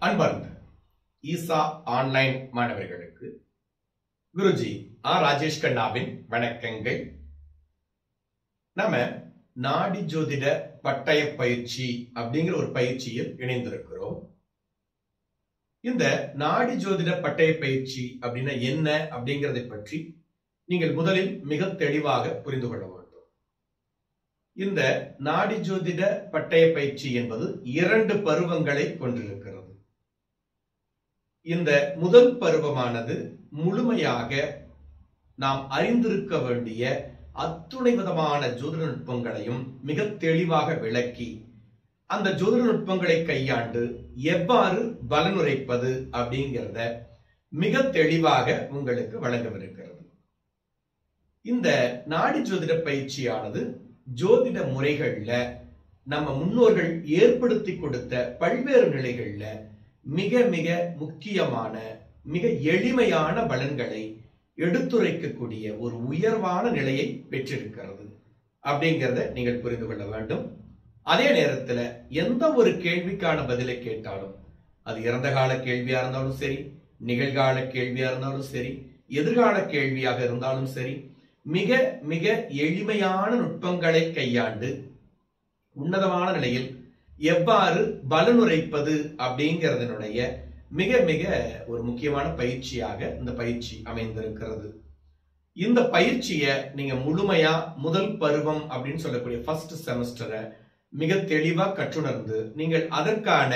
அன்பார்ந்த ஈசா ஆன்லைன் மாணவர்களுக்கு குருஜி ஆர் ராஜேஷ் கண்ணாவின் வணக்கங்கள் நம்ம நாடி ஜோதிட பட்டய பயிற்சி அப்படிங்கிற ஒரு பயிற்சியில் இணைந்திருக்கிறோம் இந்த நாடி ஜோதிட பட்டய பயிற்சி அப்படின்னா என்ன அப்படிங்கறதை பற்றி நீங்கள் முதலில் மிக தெளிவாக புரிந்து கொள்ள வேண்டும் இந்த நாடி ஜோதிட பட்டய பயிற்சி என்பது இரண்டு பருவங்களை கொண்டிருக்கிறது இந்த முதல் பருவமானது முழுமையாக நாம் அறிந்திருக்க வேண்டிய அத்துணை விதமான ஜோதிட நுட்பங்களையும் மிக தெளிவாக விளக்கி அந்த ஜோதிட நுட்பங்களை கையாண்டு எவ்வாறு பலனுரைப்பது அப்படிங்கிறத மிக தெளிவாக உங்களுக்கு வழங்கவிருக்கிறது இந்த நாடி ஜோதிட பயிற்சியானது ஜோதிட முறைகள்ல நம்ம முன்னோர்கள் ஏற்படுத்தி கொடுத்த பல்வேறு நிலைகள்ல மிக மிக முக்கியமான மிக எளிமையான பலன்களை எடுத்துரைக்கக்கூடிய ஒரு உயர்வான நிலையை பெற்றிருக்கிறது அப்படிங்கிறத நீங்கள் புரிந்து கொள்ள வேண்டும் அதே நேரத்துல எந்த ஒரு கேள்விக்கான பதிலை கேட்டாலும் அது இறந்த கால கேள்வியா இருந்தாலும் சரி நிகழ்கால கேள்வியா இருந்தாலும் சரி எதிர்கால கேள்வியாக இருந்தாலும் சரி மிக மிக எளிமையான நுட்பங்களை கையாண்டு உன்னதமான நிலையில் எவ்வாறு பலனுரைப்பது அப்படிங்கிறதனுடைய மிக மிக ஒரு முக்கியமான பயிற்சியாக இந்த பயிற்சி அமைந்திருக்கிறது இந்த பயிற்சியை நீங்க முழுமையா முதல் பருவம் அப்படின்னு சொல்லக்கூடிய ஃபர்ஸ்ட் செமஸ்டரை மிக தெளிவா கற்றுணர்ந்து நீங்கள் அதற்கான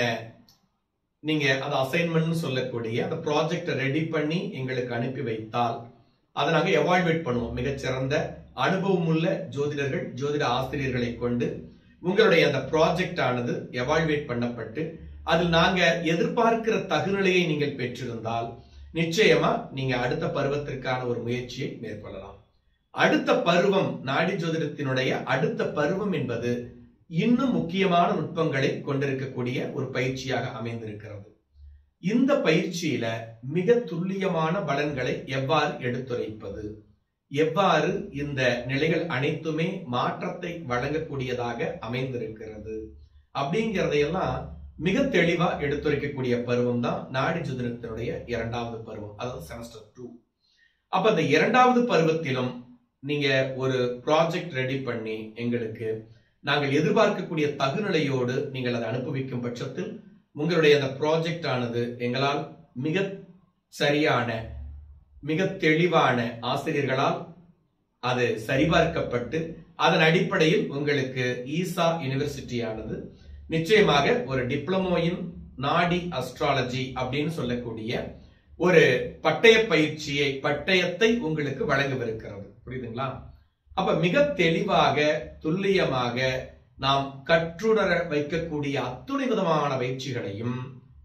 நீங்க அந்த அசைன்மெண்ட் சொல்லக்கூடிய அந்த ப்ராஜெக்டை ரெடி பண்ணி எங்களுக்கு அனுப்பி வைத்தால் அதை நாங்க எவால்வேட் பண்ணுவோம் மிகச்சிறந்த அனுபவம் உள்ள ஜோதிடர்கள் ஜோதிட ஆசிரியர்களை கொண்டு உங்களுடைய அந்த ப்ராஜெக்ட் ஆனது எவால்வேட் பண்ணப்பட்டு அதில் நாங்க எதிர்பார்க்கிற தகுநிலையை நீங்கள் பெற்றிருந்தால் நிச்சயமா நீங்க அடுத்த பருவத்திற்கான ஒரு முயற்சியை மேற்கொள்ளலாம் அடுத்த பருவம் நாடி ஜோதிடத்தினுடைய அடுத்த பருவம் என்பது இன்னும் முக்கியமான நுட்பங்களை கொண்டிருக்கக்கூடிய ஒரு பயிற்சியாக அமைந்திருக்கிறது இந்த பயிற்சியில மிக துல்லியமான பலன்களை எவ்வாறு எடுத்துரைப்பது எவ்வாறு இந்த நிலைகள் அனைத்துமே மாற்றத்தை வழங்கக்கூடியதாக அமைந்திருக்கிறது அப்படிங்கிறதையெல்லாம் மிக தெளிவா எடுத்துரைக்கக்கூடிய பருவம் தான் நாடி ஜோதிடத்தினுடைய இரண்டாவது பருவம் அதாவது செமஸ்டர் டூ அப்ப அந்த இரண்டாவது பருவத்திலும் நீங்க ஒரு ப்ராஜெக்ட் ரெடி பண்ணி எங்களுக்கு நாங்கள் எதிர்பார்க்கக்கூடிய தகுநிலையோடு நீங்கள் அதை அனுபவிக்கும் பட்சத்தில் உங்களுடைய அந்த ப்ராஜெக்ட் ஆனது எங்களால் மிக சரியான மிக தெளிவான ஆசிரியர்களால் அது சரிபார்க்கப்பட்டு அதன் அடிப்படையில் உங்களுக்கு ஈசா யூனிவர்சிட்டியானது நிச்சயமாக ஒரு டிப்ளமோயின் நாடி அஸ்ட்ராலஜி அப்படின்னு சொல்லக்கூடிய ஒரு பட்டய பயிற்சியை பட்டயத்தை உங்களுக்கு வழங்கவிருக்கிறது புரியுதுங்களா அப்ப மிக தெளிவாக துல்லியமாக நாம் கற்றுணர வைக்கக்கூடிய அத்துணை விதமான பயிற்சிகளையும்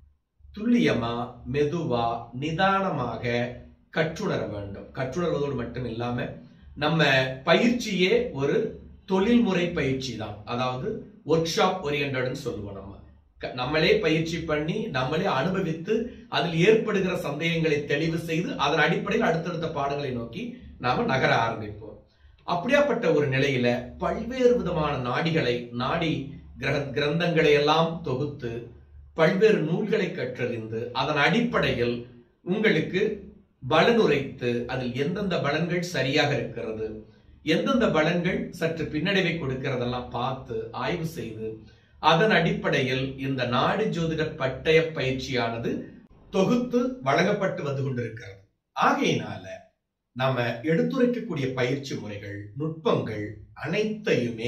துல்லியமா மெதுவா நிதானமாக கற்றுணர வேண்டும் கற்றுணர்வதோடு மட்டும் இல்லாம நம்ம பயிற்சியே ஒரு தொழில்முறை பயிற்சி தான் அதாவது ஒர்க் ஷாப் ஓரியன்டட்னு சொல்லுவோம் நம்ம நம்மளே பயிற்சி பண்ணி நம்மளே அனுபவித்து அதில் ஏற்படுகிற சந்தேகங்களை தெளிவு செய்து அதன் அடிப்படையில் அடுத்தடுத்த பாடங்களை நோக்கி நாம நகர ஆரம்பிப்போம் அப்படியாப்பட்ட ஒரு நிலையில பல்வேறு விதமான நாடிகளை நாடி கிரக கிரந்தங்களை எல்லாம் தொகுத்து பல்வேறு நூல்களை கற்றறிந்து அதன் அடிப்படையில் உங்களுக்கு பலனுரைத்து அதில் எந்தெந்த பலன்கள் சரியாக இருக்கிறது எந்தெந்த பலன்கள் சற்று பின்னடைவை கொடுக்கிறதெல்லாம் பார்த்து ஆய்வு செய்து அதன் அடிப்படையில் இந்த நாடு ஜோதிட பட்டய பயிற்சியானது தொகுத்து வழங்கப்பட்டு வந்து கொண்டிருக்கிறது ஆகையினால நாம எடுத்துரைக்கக்கூடிய பயிற்சி முறைகள் நுட்பங்கள் அனைத்தையுமே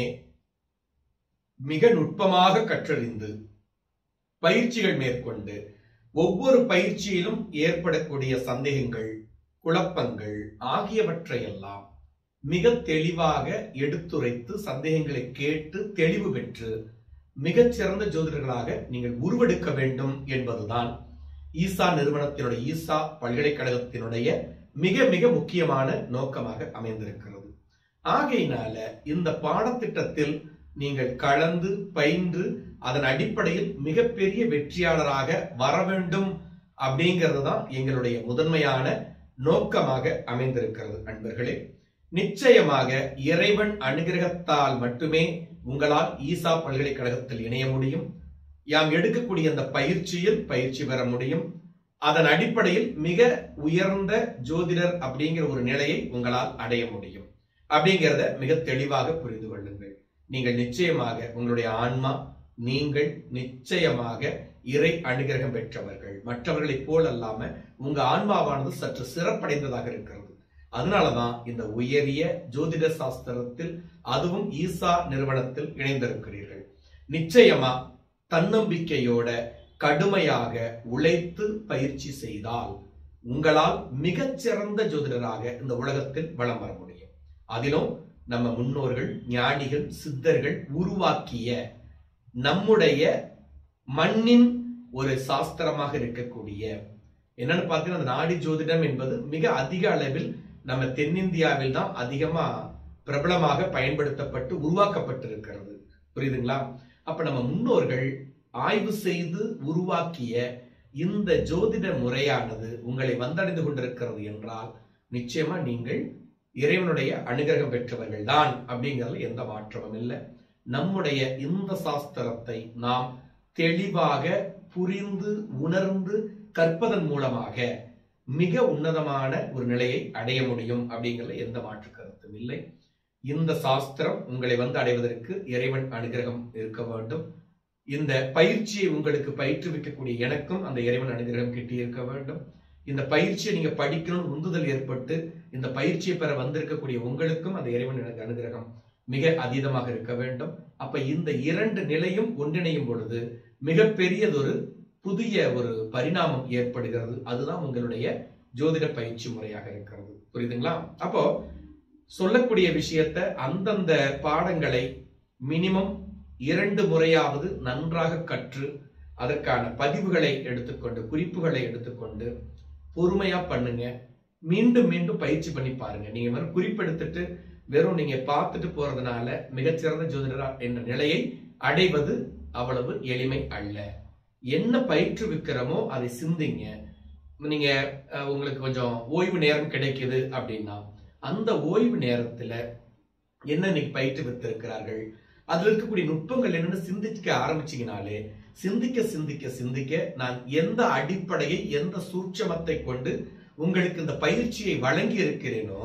மிக நுட்பமாக கற்றறிந்து பயிற்சிகள் மேற்கொண்டு ஒவ்வொரு பயிற்சியிலும் ஏற்படக்கூடிய சந்தேகங்கள் குழப்பங்கள் ஆகியவற்றையெல்லாம் மிக தெளிவாக எடுத்துரைத்து சந்தேகங்களை கேட்டு தெளிவு பெற்று மிகச்சிறந்த ஜோதிடர்களாக நீங்கள் உருவெடுக்க வேண்டும் என்பதுதான் ஈசா நிறுவனத்தினுடைய ஈசா பல்கலைக்கழகத்தினுடைய மிக மிக முக்கியமான நோக்கமாக அமைந்திருக்கிறது ஆகையினால இந்த பாடத்திட்டத்தில் நீங்கள் கலந்து பயின்று அதன் அடிப்படையில் மிகப்பெரிய வெற்றியாளராக வர வேண்டும் அப்படிங்கிறது தான் எங்களுடைய முதன்மையான நோக்கமாக அமைந்திருக்கிறது அன்பர்களே நிச்சயமாக இறைவன் அனுகிரகத்தால் மட்டுமே உங்களால் ஈசா பல்கலைக்கழகத்தில் இணைய முடியும் யாம் எடுக்கக்கூடிய அந்த பயிற்சியில் பயிற்சி பெற முடியும் அதன் அடிப்படையில் மிக உயர்ந்த ஜோதிடர் அப்படிங்கிற ஒரு நிலையை உங்களால் அடைய முடியும் அப்படிங்கிறத மிக தெளிவாக புரிந்து கொள்ளுங்கள் நீங்கள் நிச்சயமாக உங்களுடைய ஆன்மா நீங்கள் நிச்சயமாக இறை அனுகிரகம் பெற்றவர்கள் மற்றவர்களைப் போல் அல்லாம உங்க ஆன்மாவானது சற்று சிறப்படைந்ததாக இருக்கிறது அதனாலதான் இந்த உயரிய ஜோதிட சாஸ்திரத்தில் அதுவும் ஈசா நிறுவனத்தில் இணைந்திருக்கிறீர்கள் நிச்சயமா தன்னம்பிக்கையோட கடுமையாக உழைத்து பயிற்சி செய்தால் உங்களால் மிகச்சிறந்த ஜோதிடராக இந்த உலகத்தில் வலம் வர முடியும் அதிலும் நம்ம முன்னோர்கள் ஞானிகள் சித்தர்கள் உருவாக்கிய நம்முடைய மண்ணின் ஒரு சாஸ்திரமாக இருக்கக்கூடிய என்னன்னு பார்த்தீங்கன்னா அந்த நாடி ஜோதிடம் என்பது மிக அதிக அளவில் நம்ம தென்னிந்தியாவில் தான் அதிகமா பிரபலமாக பயன்படுத்தப்பட்டு உருவாக்கப்பட்டிருக்கிறது புரியுதுங்களா அப்ப நம்ம முன்னோர்கள் ஆய்வு செய்து உருவாக்கிய இந்த ஜோதிட முறையானது உங்களை வந்தடைந்து கொண்டிருக்கிறது என்றால் நிச்சயமா நீங்கள் இறைவனுடைய அனுகிரகம் பெற்றவர்கள் தான் அப்படிங்கிறதுல எந்த மாற்றமும் இல்லை நம்முடைய இந்த சாஸ்திரத்தை நாம் தெளிவாக புரிந்து உணர்ந்து கற்பதன் மூலமாக மிக உன்னதமான ஒரு நிலையை அடைய முடியும் அப்படிங்கிறதுல எந்த மாற்று கருத்தும் இல்லை இந்த சாஸ்திரம் உங்களை வந்து அடைவதற்கு இறைவன் அனுகிரகம் இருக்க வேண்டும் இந்த பயிற்சியை உங்களுக்கு பயிற்றுவிக்கக்கூடிய எனக்கும் அந்த இறைவன் அனுகிரகம் கிட்டி இருக்க வேண்டும் இந்த பயிற்சியை நீங்க படிக்கணும்னு உந்துதல் ஏற்பட்டு இந்த பயிற்சியை பெற வந்திருக்கக்கூடிய உங்களுக்கும் அந்த இறைவன் எனக்கு அனுகிரகம் மிக அதீதமாக இருக்க வேண்டும் அப்ப இந்த இரண்டு நிலையும் ஒன்றிணையும் பொழுது மிகப்பெரியதொரு புதிய ஒரு பரிணாமம் ஏற்படுகிறது அதுதான் உங்களுடைய ஜோதிட பயிற்சி முறையாக இருக்கிறது புரியுதுங்களா அப்போ சொல்லக்கூடிய விஷயத்த அந்தந்த பாடங்களை மினிமம் இரண்டு முறையாவது நன்றாக கற்று அதற்கான பதிவுகளை எடுத்துக்கொண்டு குறிப்புகளை எடுத்துக்கொண்டு பொறுமையா பண்ணுங்க மீண்டும் மீண்டும் பயிற்சி பண்ணி பாருங்க நீங்க வெறும் குறிப்பெடுத்துட்டு வெறும் நீங்க பார்த்துட்டு போறதுனால மிகச்சிறந்த ஜோதிடரா என்ற நிலையை அடைவது அவ்வளவு எளிமை அல்ல என்ன பயிற்றுவிக்கிறோமோ அதை சிந்திங்க நீங்க அஹ், உங்களுக்கு கொஞ்சம் ஓய்வு நேரம் கிடைக்குது அப்படின்னா அந்த ஓய்வு நேரத்துல என்ன இன்னைக்கு பயிற்றுவித்திருக்கிறார்கள் அதுல இருக்கக்கூடிய நுட்பங்கள் என்னன்னு சிந்திக்க ஆரம்பிச்சீங்கனாலே சிந்திக்க சிந்திக்க சிந்திக்க நான் எந்த அடிப்படையை எந்த சூட்சமத்தை கொண்டு உங்களுக்கு இந்த பயிற்சியை வழங்கி இருக்கிறேனோ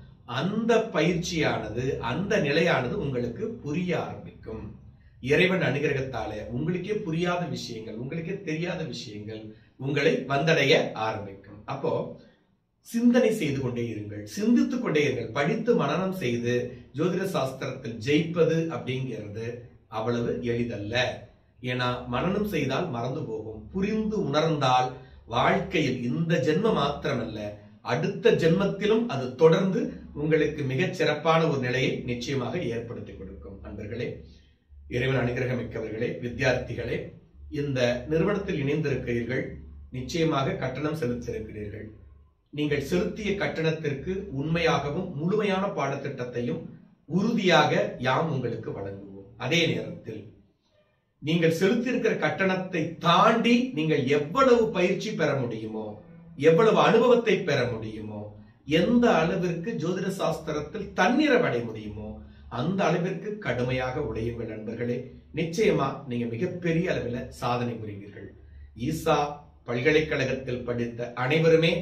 அந்த பயிற்சியானது அந்த நிலையானது உங்களுக்கு புரிய ஆரம்பிக்கும் இறைவன் அனுகிரகத்தாலே உங்களுக்கே புரியாத விஷயங்கள் உங்களுக்கே தெரியாத விஷயங்கள் உங்களை வந்தடைய ஆரம்பிக்கும் அப்போ சிந்தனை செய்து கொண்டே இருங்கள் சிந்தித்துக் கொண்டே இருங்கள் படித்து மனனம் செய்து ஜோதிட சாஸ்திரத்தில் ஜெயிப்பது அப்படிங்கிறது அவ்வளவு எளிதல்ல ஏன்னா மனனம் செய்தால் மறந்து போகும் புரிந்து உணர்ந்தால் வாழ்க்கையில் இந்த ஜென்மம் மாத்திரமல்ல அடுத்த ஜென்மத்திலும் அது தொடர்ந்து உங்களுக்கு மிகச் சிறப்பான ஒரு நிலையை நிச்சயமாக ஏற்படுத்தி கொடுக்கும் அன்பர்களே இறைவன் அனுகிரகமிக்கவர்களே வித்தியார்த்திகளே இந்த நிறுவனத்தில் இணைந்திருக்கிறீர்கள் நிச்சயமாக கட்டணம் செலுத்தியிருக்கிறீர்கள் நீங்கள் செலுத்திய கட்டணத்திற்கு உண்மையாகவும் முழுமையான பாடத்திட்டத்தையும் உறுதியாக யாம் உங்களுக்கு வழங்குவோம் அதே நேரத்தில் நீங்கள் செலுத்தியிருக்கிற கட்டணத்தை தாண்டி நீங்கள் எவ்வளவு பயிற்சி பெற முடியுமோ எவ்வளவு அனுபவத்தை பெற முடியுமோ எந்த அளவிற்கு ஜோதிட சாஸ்திரத்தில் தன்னிறம் அடைய முடியுமோ அந்த அளவிற்கு கடுமையாக உழையுங்கள் நண்பர்களே நிச்சயமா நீங்க மிகப்பெரிய அளவில் சாதனை புரிவீர்கள் ஈசா பல்கலைக்கழகத்தில் படித்த அனைவருமே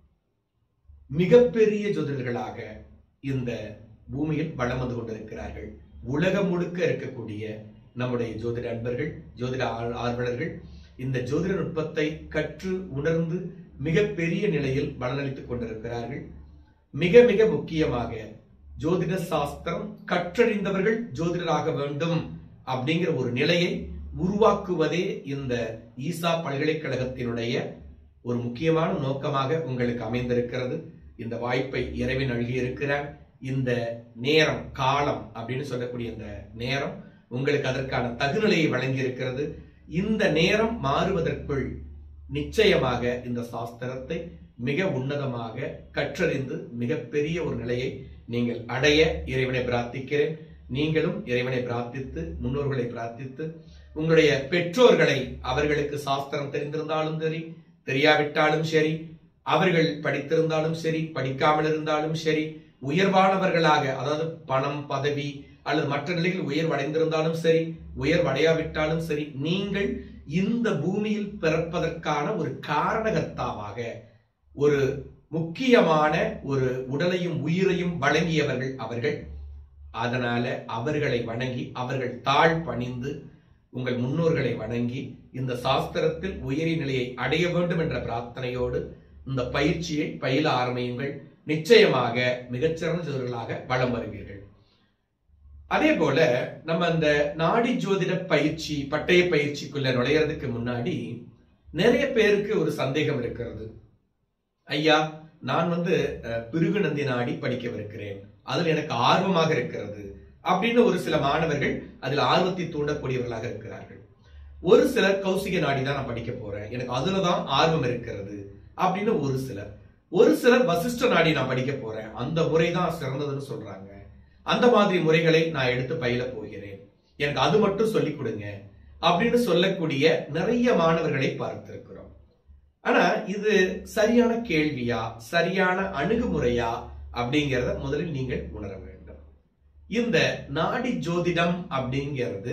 மிகப்பெரிய ஜோதிடர்களாக இந்த பூமியில் வளம் வந்து கொண்டிருக்கிறார்கள் உலகம் முழுக்க இருக்கக்கூடிய நம்முடைய ஜோதிட அன்பர்கள் ஜோதிட ஆர்- ஆர்வலர்கள் இந்த ஜோதிட நுட்பத்தை கற்று உணர்ந்து மிகப்பெரிய நிலையில் பலனளித்துக் கொண்டிருக்கிறார்கள் மிக மிக முக்கியமாக ஜோதிட சாஸ்திரம் கற்றறிந்தவர்கள் ஜோதிடராக வேண்டும் அப்படிங்கிற ஒரு நிலையை உருவாக்குவதே இந்த ஈசா பல்கலைக்கழகத்தினுடைய ஒரு முக்கியமான நோக்கமாக உங்களுக்கு அமைந்திருக்கிறது இந்த வாய்ப்பை இறைவன் நல்கியிருக்கிறார் இந்த நேரம் காலம் அப்படின்னு சொல்லக்கூடிய இந்த நேரம் உங்களுக்கு அதற்கான தகுநிலையை வழங்கியிருக்கிறது இந்த நேரம் மாறுவதற்குள் நிச்சயமாக இந்த சாஸ்திரத்தை மிக உன்னதமாக கற்றறிந்து மிகப்பெரிய ஒரு நிலையை நீங்கள் அடைய இறைவனை பிரார்த்திக்கிறேன் நீங்களும் இறைவனை பிரார்த்தித்து முன்னோர்களை பிரார்த்தித்து உங்களுடைய பெற்றோர்களை அவர்களுக்கு சாஸ்திரம் தெரிந்திருந்தாலும் சரி தெரியாவிட்டாலும் சரி அவர்கள் படித்திருந்தாலும் சரி படிக்காமல் இருந்தாலும் சரி உயர்வானவர்களாக அதாவது பணம் பதவி அல்லது மற்ற நிலையில் உயர்வடைந்திருந்தாலும் சரி உயர்வடையாவிட்டாலும் சரி நீங்கள் இந்த பூமியில் பிறப்பதற்கான ஒரு காரணகர்த்தாவாக ஒரு முக்கியமான ஒரு உடலையும் உயிரையும் வழங்கியவர்கள் அவர்கள் அதனால அவர்களை வணங்கி அவர்கள் தாழ் பணிந்து உங்கள் முன்னோர்களை வணங்கி இந்த சாஸ்திரத்தில் உயரிய நிலையை அடைய வேண்டும் என்ற பிரார்த்தனையோடு இந்த பயிற்சியை பயில ஆரம்பியுங்கள் நிச்சயமாக மிகச்சிறந்த ஜோதிடர்களாக வளம் வருவீர்கள் அதே போல நம்ம அந்த நாடி ஜோதிட பயிற்சி பட்டய பயிற்சிக்குள்ள நுழையறதுக்கு முன்னாடி நிறைய பேருக்கு ஒரு சந்தேகம் இருக்கிறது ஐயா நான் வந்து அஹ், பிருகுநந்தி நாடி படிக்கவிருக்கிறேன் அதில் எனக்கு ஆர்வமாக இருக்கிறது அப்படின்னு ஒரு சில மாணவர்கள் அதில் ஆர்வத்தை தூண்டக்கூடியவர்களாக இருக்கிறார்கள் ஒரு சிலர் கௌசிக நாடி தான் நான் படிக்க போறேன் எனக்கு அதுலதான் ஆர்வம் இருக்கிறது அப்படின்னு ஒரு சிலர் ஒரு சிலர் வசிஷ்ட நாடி நான் படிக்க போறேன் அந்த முறை தான் சிறந்ததுன்னு சொல்றாங்க அந்த மாதிரி முறைகளை நான் எடுத்து பயில போகிறேன் எனக்கு அது மட்டும் சொல்லிக் கொடுங்க அப்படின்னு சொல்லக்கூடிய நிறைய மாணவர்களை பார்த்திருக்கிறோம் ஆனா இது சரியான கேள்வியா சரியான அணுகுமுறையா அப்படிங்கிறத முதலில் நீங்கள் உணர வேண்டும் இந்த நாடி ஜோதிடம் அப்படிங்கிறது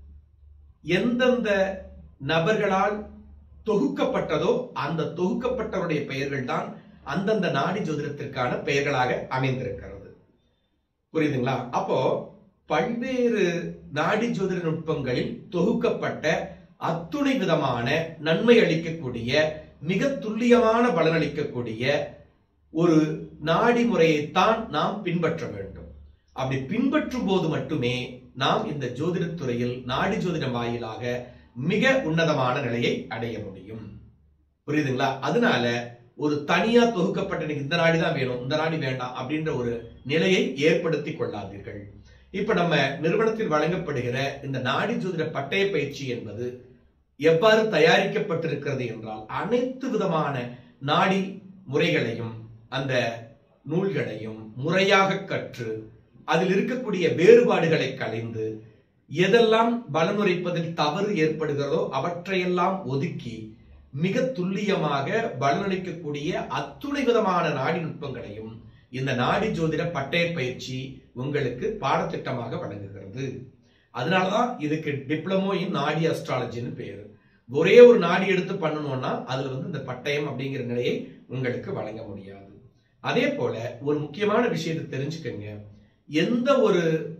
எந்தெந்த நபர்களால் தொகுக்கப்பட்டதோ அந்த தொகுக்கப்பட்டவருடைய பெயர்கள் தான் அந்தந்த நாடி ஜோதிடத்திற்கான பெயர்களாக அமைந்திருக்கிறது புரியுதுங்களா அப்போ பல்வேறு நாடி ஜோதிட நுட்பங்களில் தொகுக்கப்பட்ட அத்துணை விதமான நன்மை அளிக்கக்கூடிய மிக துல்லியமான பலனளிக்கக்கூடிய ஒரு நாடி முறையைத்தான் நாம் பின்பற்ற வேண்டும் அப்படி பின்பற்றும் போது மட்டுமே நாம் இந்த ஜோதிடத் துறையில் நாடி ஜோதிடம் வாயிலாக மிக உன்னதமான நிலையை அடைய முடியும் புரியுதுங்களா அதனால ஒரு தனியா தொகுக்கப்பட்ட எனக்கு இந்த நாடி தான் வேணும் இந்த நாடி வேண்டாம் அப்படின்ற ஒரு நிலையை ஏற்படுத்தி கொள்ளாதீர்கள் இப்ப நம்ம நிறுவனத்தில் வழங்கப்படுகிற இந்த நாடி ஜோதிட பட்டய பயிற்சி என்பது எவ்வாறு தயாரிக்கப்பட்டிருக்கிறது என்றால் அனைத்து விதமான நாடி முறைகளையும் அந்த நூல்களையும் முறையாக கற்று அதில் இருக்கக்கூடிய வேறுபாடுகளை கலைந்து எதெல்லாம் பலனுரைப்பதில் தவறு ஏற்படுகிறதோ அவற்றையெல்லாம் ஒதுக்கி மிக துல்லியமாக பலனளிக்கக்கூடிய அத்துணை விதமான நாடி நுட்பங்களையும் இந்த நாடி ஜோதிட பட்டய பயிற்சி உங்களுக்கு பாடத்திட்டமாக வழங்குகிறது அதனாலதான் இதுக்கு டிப்ளமோ இன் நாடி அஸ்ட்ராலஜின்னு பேரு ஒரே ஒரு நாடி எடுத்து பண்ணணும்னா அதுல வந்து இந்த பட்டயம் அப்படிங்கிற நிலையை உங்களுக்கு வழங்க முடியாது அதே போல ஒரு முக்கியமான விஷயத்தை தெரிஞ்சுக்கங்க எந்த ஒரு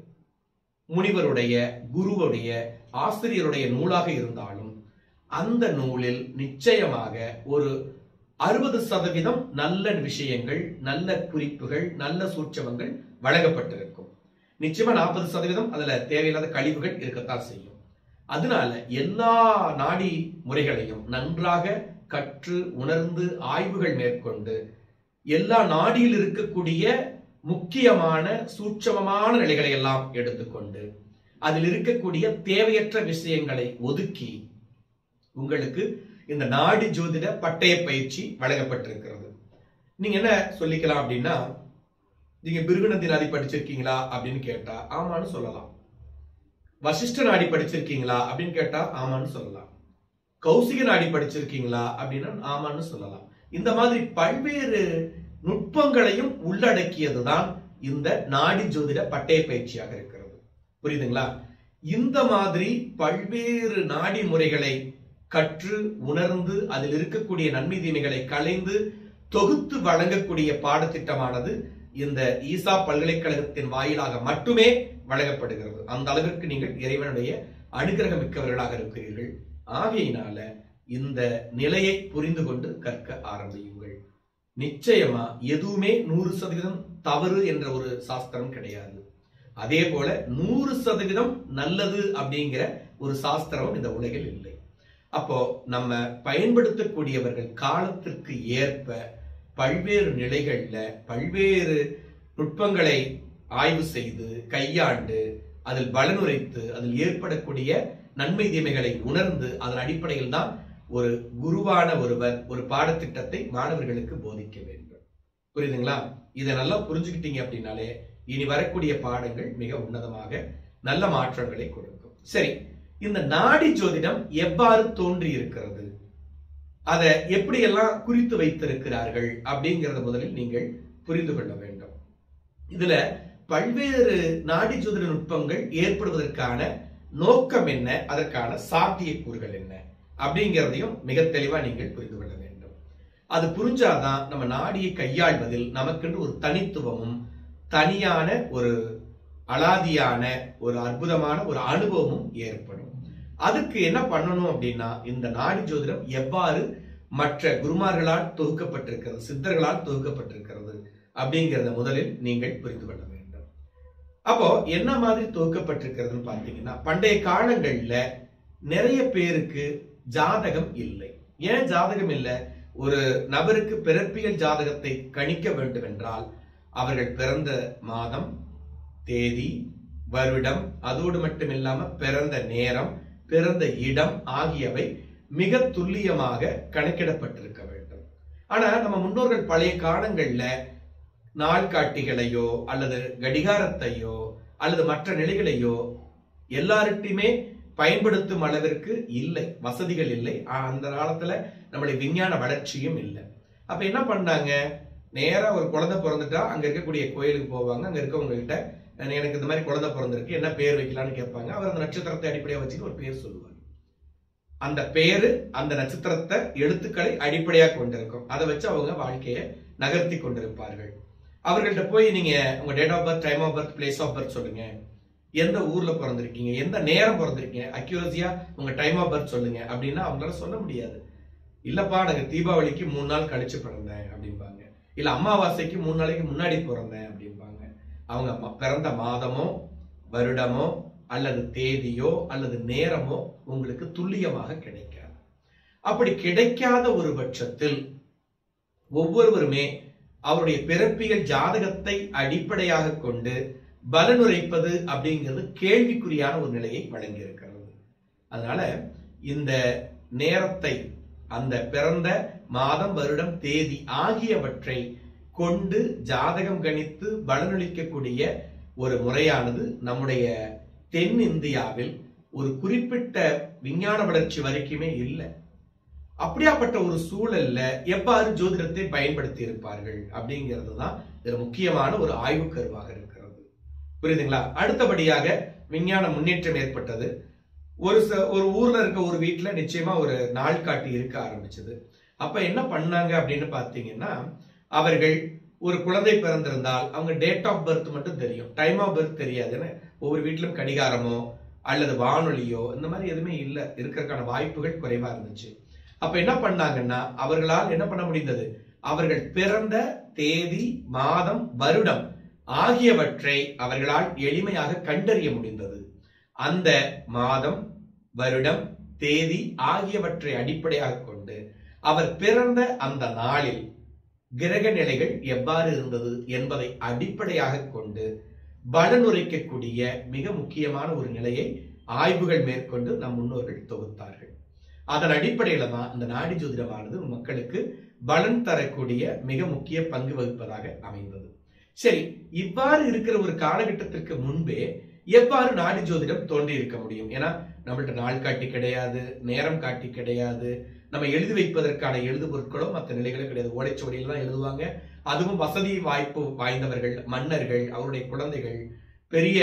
முனிவருடைய குருவுடைய ஆசிரியருடைய நூலாக இருந்தாலும் அந்த நூலில் நிச்சயமாக ஒரு அறுபது சதவீதம் நல்ல விஷயங்கள் நல்ல குறிப்புகள் நல்ல சூட்சமங்கள் வழங்கப்பட்டிருக்கும் நிச்சயமா நாற்பது சதவீதம் அதுல தேவையில்லாத கழிவுகள் இருக்கத்தான் செய்யும் அதனால எல்லா நாடி முறைகளையும் நன்றாக கற்று உணர்ந்து ஆய்வுகள் மேற்கொண்டு எல்லா நாடியில் இருக்கக்கூடிய முக்கியமான சூட்சமமான நிலைகளை எல்லாம் எடுத்துக்கொண்டு அதில் இருக்கக்கூடிய தேவையற்ற விஷயங்களை ஒதுக்கி உங்களுக்கு இந்த நாடி ஜோதிட பட்டய பயிற்சி வழங்கப்பட்டிருக்கிறது நீங்க என்ன சொல்லிக்கலாம் அப்படின்னா நீங்க பிருகுநந்தி நாடி படிச்சிருக்கீங்களா அப்படின்னு கேட்டா ஆமான்னு சொல்லலாம் வசிஷ்ட நாடி படிச்சிருக்கீங்களா அப்படின்னு கேட்டா ஆமான்னு சொல்லலாம் கௌசிக நாடி படிச்சிருக்கீங்களா அப்படின்னா ஆமான்னு சொல்லலாம் இந்த மாதிரி பல்வேறு நுட்பங்களையும் உள்ளடக்கியதுதான் இந்த நாடி ஜோதிட பட்டய பயிற்சியாக இருக்கிறது புரியுதுங்களா இந்த மாதிரி பல்வேறு நாடி முறைகளை கற்று உணர்ந்து அதில் இருக்கக்கூடிய நன்மை தீமைகளை களைந்து தொகுத்து வழங்கக்கூடிய பாடத்திட்டமானது இந்த ஈசா பல்கலைக்கழகத்தின் வாயிலாக மட்டுமே வழங்கப்படுகிறது அந்த அளவிற்கு நீங்கள் இறைவனுடைய அனுகிரகம் மிக்கவர்களாக இருக்கிறீர்கள் ஆகையினால இந்த நிலையை புரிந்து கொண்டு கற்க ஆரம்பியுங்கள் நிச்சயமா எதுவுமே நூறு சதவீதம் தவறு என்ற ஒரு சாஸ்திரம் கிடையாது அதே போல நூறு சதவீதம் நல்லது அப்படிங்கிற ஒரு சாஸ்திரமும் இந்த உலகில் இல்லை அப்போ நம்ம பயன்படுத்தக்கூடியவர்கள் காலத்திற்கு ஏற்ப பல்வேறு நிலைகள்ல பல்வேறு நுட்பங்களை ஆய்வு செய்து கையாண்டு அதில் பலனுரைத்து அதில் ஏற்படக்கூடிய நன்மை தீமைகளை உணர்ந்து அதன் அடிப்படையில் தான் ஒரு குருவான ஒருவர் ஒரு பாடத்திட்டத்தை மாணவர்களுக்கு போதிக்க வேண்டும் புரியுதுங்களா இதை நல்லா புரிஞ்சுக்கிட்டீங்க அப்படின்னாலே இனி வரக்கூடிய பாடங்கள் மிக உன்னதமாக நல்ல மாற்றங்களை கொடுக்கும் சரி இந்த நாடி ஜோதிடம் எவ்வாறு தோன்றி இருக்கிறது அதை எப்படியெல்லாம் குறித்து வைத்திருக்கிறார்கள் அப்படிங்கறத முதலில் நீங்கள் புரிந்து கொள்ள வேண்டும் இதுல பல்வேறு நாடி ஜோதிட நுட்பங்கள் ஏற்படுவதற்கான நோக்கம் என்ன அதற்கான சாத்தியக்கூறுகள் என்ன அப்படிங்கிறதையும் மிக தெளிவா நீங்கள் புரிந்து கொள்ள வேண்டும் அது புரிஞ்சாதான் நம்ம நாடியை கையாள்வதில் நமக்கென்று ஒரு தனித்துவமும் தனியான ஒரு அலாதியான ஒரு அற்புதமான ஒரு அனுபவமும் ஏற்படும் அதுக்கு என்ன பண்ணணும் அப்படின்னா இந்த நாடி ஜோதிடம் எவ்வாறு மற்ற குருமார்களால் தொகுக்கப்பட்டிருக்கிறது சித்தர்களால் தொகுக்கப்பட்டிருக்கிறது அப்படிங்கிறத முதலில் நீங்கள் புரிந்து கொள்ள வேண்டும் அப்போ என்ன மாதிரி தொகுக்கப்பட்டிருக்கிறதுன்னு பார்த்தீங்கன்னா பண்டைய காலங்கள்ல நிறைய பேருக்கு ஜாதகம் இல்லை ஏன் ஜாதகம் இல்லை ஒரு நபருக்கு பிறப்பியல் ஜாதகத்தை கணிக்க வேண்டும் என்றால் அவர்கள் பிறந்த மாதம் தேதி வருடம் அதோடு மட்டும் இல்லாம பிறந்த நேரம் பிறந்த இடம் ஆகியவை மிக துல்லியமாக கணக்கிடப்பட்டிருக்க வேண்டும் ஆனா நம்ம முன்னோர்கள் பழைய காலங்கள்ல நாள்காட்டிகளையோ அல்லது கடிகாரத்தையோ அல்லது மற்ற நிலைகளையோ எல்லார்கிட்டையுமே பயன்படுத்தும் அளவிற்கு இல்லை வசதிகள் இல்லை ஆ- அந்த காலத்துல நம்மளுடைய விஞ்ஞான வளர்ச்சியும் இல்லை அப்ப என்ன பண்ணாங்க நேரா ஒரு குழந்தை பிறந்துட்டா அங்க இருக்கக்கூடிய கோயிலுக்கு போவாங்க அங்க இருக்கவங்க கிட்ட "அஹ் எனக்கு இந்த மாதிரி குழந்தை பிறந்திருக்கு என்ன பேர் வைக்கலாம்னு கேட்பாங்க அவர் அந்த நட்சத்திரத்தை அடிப்படையா வச்சுட்டு ஒரு பேர் சொல்லுவார் அந்த பேரு அந்த நட்சத்திரத்தை எழுத்துக்களை அடிப்படையாக கொண்டிருக்கும் அதை வச்சு அவங்க வாழ்க்கையை நகர்த்தி கொண்டிருப்பார்கள் அவர்கள்ட்ட போய் நீங்க உங்க date of birth time of birth place of birth சொல்லுங்க எந்த ஊர்ல பிறந்திருக்கீங்க எந்த நேரம் பிறந்திருக்கீங்க அக்யூரஸியா உங்க டைம் ஆஃப் பர்த் சொல்லுங்க அப்படின்னா அவங்களால சொல்ல முடியாது இல்லப்பா நாங்க தீபாவளிக்கு மூணு நாள் கழிச்சு பிறந்தேன் அப்படிம்பாங்க இல்ல அமாவாசைக்கு மூணு நாளைக்கு முன்னாடி பிறந்தேன் அப்படிம்பாங்க அவங்க ம- பிறந்த மாதமோ வருடமோ அல்லது தேதியோ அல்லது நேரமோ உங்களுக்கு துல்லியமாக கிடைக்காது அப்படி கிடைக்காத ஒரு பட்சத்தில் ஒவ்வொருவருமே அவருடைய பிறப்பியல் ஜாதகத்தை அடிப்படையாக கொண்டு பலனுரைப்பது அப்படிங்கிறது கேள்விக்குறியான ஒரு நிலையை வழங்கியிருக்கிறது அதனால இந்த நேரத்தை அந்த பிறந்த மாதம் வருடம் தேதி ஆகியவற்றை கொண்டு ஜாதகம் கணித்து பலனளிக்கக்கூடிய ஒரு முறையானது நம்முடைய தென் இந்தியாவில் ஒரு குறிப்பிட்ட விஞ்ஞான வளர்ச்சி வரைக்குமே இல்லை அப்படியாப்பட்ட ஒரு சூழல்ல எவ்வாறு ஜோதிடத்தை பயன்படுத்தி இருப்பார்கள் அப்படிங்கிறது தான் இதுல முக்கியமான ஒரு ஆய்வு கருவாக இருக்கிறது புரியுதுங்களா அடுத்தபடியாக விஞ்ஞான முன்னேற்றம் ஏற்பட்டது ஒரு ச- ஒரு ஊர்ல இருக்க ஒரு வீட்டுல நிச்சயமா ஒரு நாள்காட்டி இருக்க ஆரம்பிச்சது அப்ப என்ன பண்ணாங்க அப்படின்னு பாத்தீங்கன்னா அவர்கள் ஒரு குழந்தை பிறந்திருந்தால் அவங்க டேட் ஆஃப் பர்த் மட்டும் தெரியும் டைம் ஆஃப் பர்த் தெரியாதுன்னு ஒவ்வொரு வீட்டிலும் கடிகாரமோ அல்லது வானொலியோ இந்த மாதிரி எதுவுமே இல்ல இருக்கிறதுக்கான வாய்ப்புகள் குறைவா இருந்துச்சு அப்ப என்ன பண்ணாங்கன்னா அவர்களால் என்ன பண்ண முடிந்தது அவர்கள் பிறந்த தேதி மாதம் வருடம் ஆகியவற்றை அவர்களால் எளிமையாக கண்டறிய முடிந்தது அந்த மாதம் வருடம் தேதி ஆகியவற்றை அடிப்படையாக கொண்டு அவர் பிறந்த அந்த நாளில் கிரக நிலைகள் எவ்வாறு இருந்தது என்பதை அடிப்படையாக கொண்டு பலனுரைக்கக்கூடிய மிக முக்கியமான ஒரு நிலையை ஆய்வுகள் மேற்கொண்டு நம் முன்னோர்கள் தொகுத்தார்கள் அதன் அடிப்படையில தான் இந்த நாடி ஜோதிடமானது மக்களுக்கு பலன் தரக்கூடிய மிக முக்கிய பங்கு வகிப்பதாக அமைந்தது சரி இவ்வாறு இருக்கிற ஒரு காலகட்டத்திற்கு முன்பே எவ்வாறு நாடி ஜோதிடம் தோன்றி இருக்க முடியும் ஏன்னா நம்மள்ட்ட நாள் காட்டி கிடையாது நேரம் காட்டி கிடையாது நம்ம எழுதி வைப்பதற்கான எழுது பொருட்களோ மற்ற நிலைகளோ கிடையாது ஓலைச்சுவடியில் தான் எழுதுவாங்க அதுவும் வசதி வாய்ப்பு வாய்ந்தவர்கள் மன்னர்கள் அவருடைய குழந்தைகள் பெரிய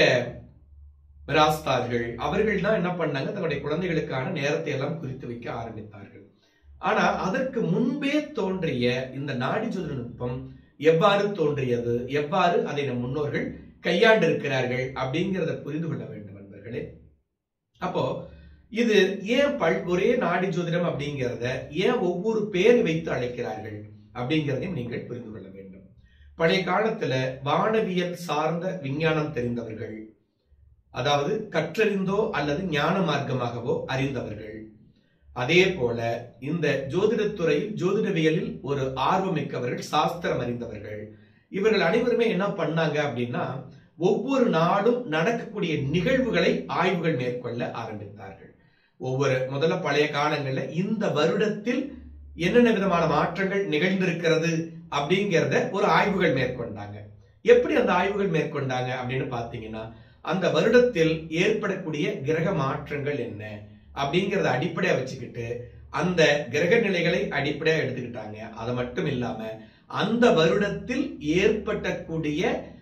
மிராஸ்தார்கள் அவர்கள் தான் என்ன பண்ணாங்க தங்களுடைய குழந்தைகளுக்கான நேரத்தை எல்லாம் குறித்து வைக்க ஆரம்பித்தார்கள் ஆனா அதற்கு முன்பே தோன்றிய இந்த நாடி ஜோதிட நுட்பம் எவ்வாறு தோன்றியது எவ்வாறு அதை நம் முன்னோர்கள் கையாண்டு இருக்கிறார்கள் அப்படிங்கிறத புரிந்து கொள்ள வேண்டும் நண்பர்களே அப்போ இது ஏன் பல் ஒரே நாடி ஜோதிடம் அப்படிங்கிறத ஏன் ஒவ்வொரு பேர் வைத்து அழைக்கிறார்கள் அப்படிங்கிறதையும் நீங்கள் புரிந்து கொள்ள வேண்டும் பழைய காலத்துல வானவியல் சார்ந்த விஞ்ஞானம் தெரிந்தவர்கள் அதாவது கற்றறிந்தோ அல்லது ஞான மார்க்கமாகவோ அறிந்தவர்கள் அதே போல இந்த ஜோதிடத்துறையில் ஜோதிடவியலில் ஒரு ஆர்வமிக்கவர்கள் சாஸ்திரம் அறிந்தவர்கள் இவர்கள் அனைவருமே என்ன பண்ணாங்க அப்படின்னா ஒவ்வொரு நாளும் நடக்கக்கூடிய நிகழ்வுகளை ஆய்வுகள் மேற்கொள்ள ஆரம்பித்தார்கள் ஒவ்வொரு முதல்ல பழைய காலங்கள்ல இந்த வருடத்தில் என்னென்ன விதமான மாற்றங்கள் நிகழ்ந்திருக்கிறது அப்படிங்கிறத ஒரு ஆய்வுகள் மேற்கொண்டாங்க எப்படி அந்த ஆய்வுகள் மேற்கொண்டாங்க அப்படின்னு பாத்தீங்கன்னா அந்த வருடத்தில் ஏற்படக்கூடிய கிரக மாற்றங்கள் என்ன அப்படிங்கறத அடிப்படையா வச்சுக்கிட்டு அந்த கிரக நிலைகளை அடிப்படையா எடுத்துக்கிட்டாங்க அது மட்டும் இல்லாம அந்த வருடத்தில் ஏற்பட்டக்கூடிய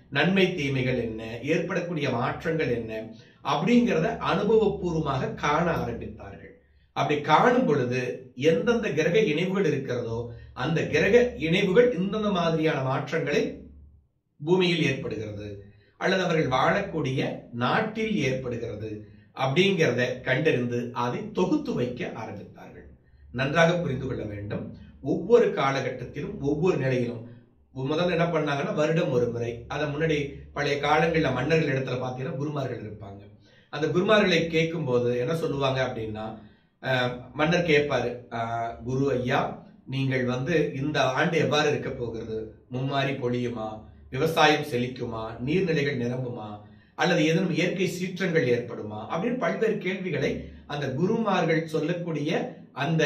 நன்மை தீமைகள் என்ன ஏற்படக்கூடிய மாற்றங்கள் என்ன அப்படிங்கிறத அனுபவபூர்வமாக காண ஆரம்பித்தார்கள் அப்படி காணும் பொழுது எந்தெந்த கிரக இணைவுகள் இருக்கிறதோ அந்த கிரக இணைவுகள் இந்தந்த மாதிரியான மாற்றங்களை பூமியில் ஏற்படுகிறது அல்லது அவர்கள் வாழக்கூடிய நாட்டில் ஏற்படுகிறது அப்படிங்கிறத கண்டறிந்து அதை தொகுத்து வைக்க ஆரம்பித்தார்கள் நன்றாக புரிந்து கொள்ள வேண்டும் ஒவ்வொரு காலகட்டத்திலும் ஒவ்வொரு நிலையிலும் முதல்ல என்ன பண்ணாங்கன்னா வருடம் ஒரு முறை அதை முன்னாடி பழைய காலங்களில் மன்னர்கள் இடத்துல பார்த்தீங்கன்னா குருமார்கள் இருப்பாங்க அந்த குருமார்களை கேட்கும் போது என்ன சொல்லுவாங்க அப்படின்னா அஹ், மன்னர் கேட்பாரு அஹ், குரு ஐயா நீங்கள் வந்து இந்த ஆண்டு எவ்வாறு இருக்க போகிறது மும்மாரி பொழியுமா விவசாயம் செழிக்குமா நீர்நிலைகள் நிரம்புமா அல்லது ஏதேனும் இயற்கை சீற்றங்கள் ஏற்படுமா அப்படின்னு பல்வேறு கேள்விகளை அந்த குருமார்கள் சொல்லக்கூடிய அந்த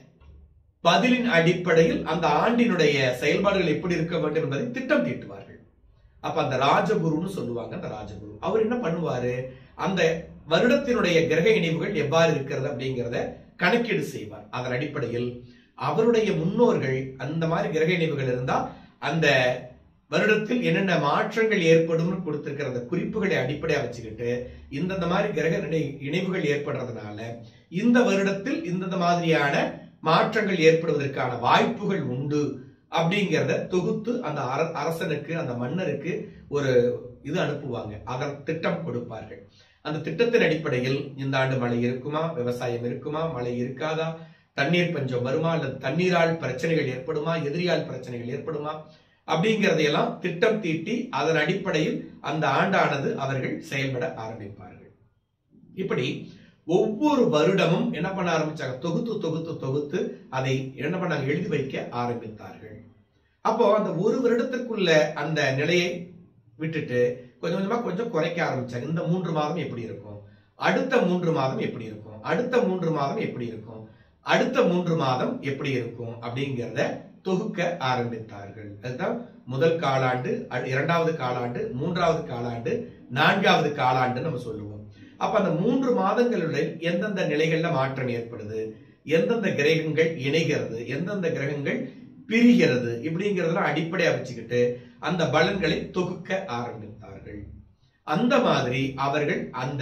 பதிலின் அடிப்படையில் அந்த ஆண்டினுடைய செயல்பாடுகள் எப்படி இருக்க வேண்டும் என்பதை திட்டம் தீட்டுவார்கள் அப்ப அந்த ராஜகுருன்னு சொல்லுவாங்க அந்த ராஜகுரு அவர் என்ன பண்ணுவாரு அந்த வருடத்தினுடைய கிரக இணைவுகள் எவ்வாறு இருக்கிறது அப்படிங்கிறத கணக்கீடு செய்வார் அதன் அடிப்படையில் அவருடைய முன்னோர்கள் அந்த மாதிரி கிரக இணைவுகள் இருந்தா அந்த வருடத்தில் என்னென்ன மாற்றங்கள் ஏற்படும்னு கொடுத்திருக்கிற அந்த குறிப்புகளை அடிப்படையா வச்சுக்கிட்டு இந்தந்த மாதிரி கிரக நினை- இணைவுகள் ஏற்படுறதுனால இந்த வருடத்தில் இந்தந்த மாதிரியான மாற்றங்கள் ஏற்படுவதற்கான வாய்ப்புகள் உண்டு அப்படிங்கிறத தொகுத்து அந்த அர- அரசனுக்கு அந்த மன்னருக்கு ஒரு இது அனுப்புவாங்க அதன் திட்டம் கொடுப்பார்கள் அந்த திட்டத்தின் அடிப்படையில் இந்த ஆண்டு மழை இருக்குமா விவசாயம் இருக்குமா மழை இருக்காதா தண்ணீர் பஞ்சம் வருமா அல்லது தண்ணீரால் பிரச்சனைகள் ஏற்படுமா எதிரியால் பிரச்சனைகள் ஏற்படுமா அப்படிங்கறதையெல்லாம் திட்டம் தீட்டி அதன் அடிப்படையில் அந்த ஆண்டானது அவர்கள் செயல்பட ஆரம்பிப்பார்கள் இப்படி ஒவ்வொரு வருடமும் என்ன பண்ண ஆரம்பிச்சாங்க தொகுத்து தொகுத்து தொகுத்து அதை என்ன பண்ணாங்க எழுதி வைக்க ஆரம்பித்தார்கள் அப்போ அந்த ஒரு வருடத்திற்குள்ள அந்த நிலையை விட்டுட்டு கொஞ்சம் கொஞ்சமா கொஞ்சம் குறைக்க ஆரம்பிச்சாங்க இந்த மூன்று மாதம் எப்படி இருக்கும் அடுத்த மூன்று மாதம் எப்படி இருக்கும் அடுத்த மூன்று மாதம் எப்படி இருக்கும் அடுத்த மூன்று மாதம் எப்படி இருக்கும் அப்படிங்கிறத தொகுக்க ஆரம்பித்தார்கள் அதுதான் முதல் காலாண்டு அ- இரண்டாவது காலாண்டு மூன்றாவது காலாண்டு நான்காவது காலாண்டு நம்ம சொல்லுவோம் அப்ப அந்த மூன்று மாதங்களுடைய எந்தெந்த நிலைகள்ல மாற்றம் ஏற்படுது எந்தெந்த கிரகங்கள் இணைகிறது எந்தெந்த கிரகங்கள் பிரிகிறது இப்படிங்கிறதெல்லாம் அடிப்படையா வச்சுக்கிட்டு அந்த பலன்களை தொகுக்க ஆரம்பித்தார்கள் அந்த மாதிரி அவர்கள் அந்த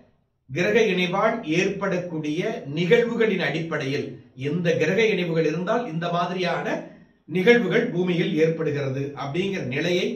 கிரக இணைவால் ஏற்படக்கூடிய நிகழ்வுகளின் அடிப்படையில் எந்த கிரக இணைவுகள் இருந்தால் இந்த மாதிரியான நிகழ்வுகள் பூமியில் ஏற்படுகிறது அப்படிங்கிற நிலையை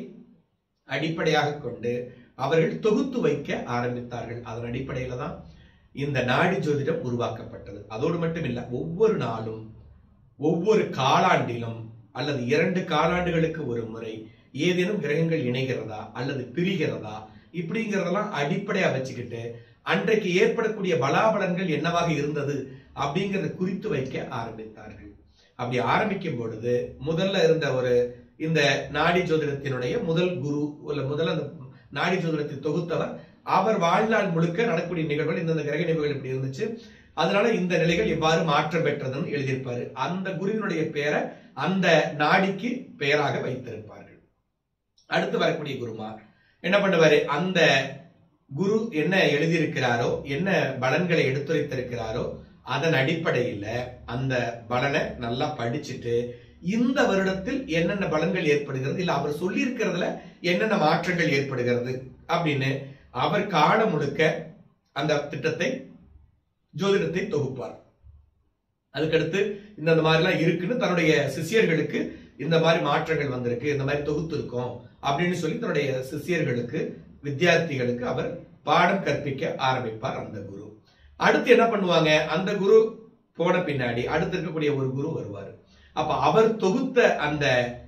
அடிப்படையாக கொண்டு அவர்கள் தொகுத்து வைக்க ஆரம்பித்தார்கள் அதன் அடிப்படையில தான் இந்த நாடி ஜோதிடம் உருவாக்கப்பட்டது அதோடு மட்டும் இல்ல ஒவ்வொரு நாளும் ஒவ்வொரு காலாண்டிலும் அல்லது இரண்டு காலாண்டுகளுக்கு ஒரு முறை ஏதேனும் கிரகங்கள் இணைகிறதா அல்லது பிரிகிறதா இப்படிங்கிறதெல்லாம் அடிப்படையா வச்சுக்கிட்டு அன்றைக்கு ஏற்படக்கூடிய பலாபலன்கள் என்னவாக இருந்தது அப்படிங்கறத குறித்து வைக்க ஆரம்பித்தார்கள் அப்படி ஆரம்பிக்கும் பொழுது முதல்ல இருந்த ஒரு இந்த நாடி ஜோதிடத்தினுடைய முதல் குரு இல்ல முதல்ல அந்த நாடி ஜோதிடத்தை தொகுத்தவர் அவர் வாழ்நாள் முழுக்க நடக்கக்கூடிய நிகழ்வுகள் இந்தந்த கிரக நிகழ்வுகள் இப்படி இருந்துச்சு அதனால இந்த நிலைகள் எவ்வாறு மாற்றம் பெற்றதுன்னு எழுதியிருப்பாரு அந்த குருவினுடைய பெயரை அந்த நாடிக்கு பெயராக வைத்திருப்பார்கள் அடுத்து வரக்கூடிய குருமார் என்ன பண்ணுவாரு அந்த குரு என்ன எழுதியிருக்கிறாரோ என்ன பலன்களை எடுத்துரைத்திருக்கிறாரோ அதன் அடிப்படையில அந்த பலனை நல்லா படிச்சுட்டு இந்த வருடத்தில் என்னென்ன பலன்கள் ஏற்படுகிறது இல்ல அவர் சொல்லி இருக்கிறதுல என்னென்ன மாற்றங்கள் ஏற்படுகிறது அப்படின்னு அவர் காலம் முழுக்க அந்த திட்டத்தை ஜோதிடத்தை தொகுப்பார் அதுக்கடுத்து இந்த இந்த மாதிரிலாம் இருக்குன்னு தன்னுடைய சிஷியர்களுக்கு இந்த மாதிரி மாற்றங்கள் வந்திருக்கு இந்த மாதிரி தொகுத்து இருக்கோம் அப்படின்னு சொல்லி தன்னுடைய சிஷியர்களுக்கு வித்தியார்த்திகளுக்கு அவர் பாடம் கற்பிக்க ஆரம்பிப்பார் அந்த குரு அடுத்து என்ன பண்ணுவாங்க அந்த குரு போன பின்னாடி அடுத்து இருக்கக்கூடிய ஒரு குரு வருவார் அப்ப அவர் தொகுத்த அந்த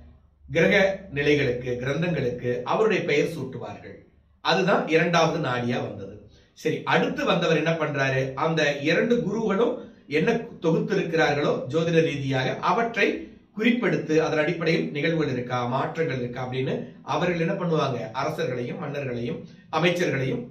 கிரக நிலைகளுக்கு கிரந்தங்களுக்கு அவருடைய பெயர் சூட்டுவார்கள் அதுதான் இரண்டாவது நாடியா வந்தது சரி அடுத்து வந்தவர் என்ன பண்றாரு அந்த இரண்டு குருகளும் என்ன தொகுத்து இருக்கிறார்களோ ஜோதிட ரீதியாக அவற்றை குறிப்பெடுத்து அதன் அடிப்படையில் நிகழ்வுகள் இருக்கா மாற்றங்கள் இருக்கா அப்படின்னு அவர்கள் என்ன பண்ணுவாங்க அரசர்களையும் மன்னர்களையும் அமைச்சர்களையும்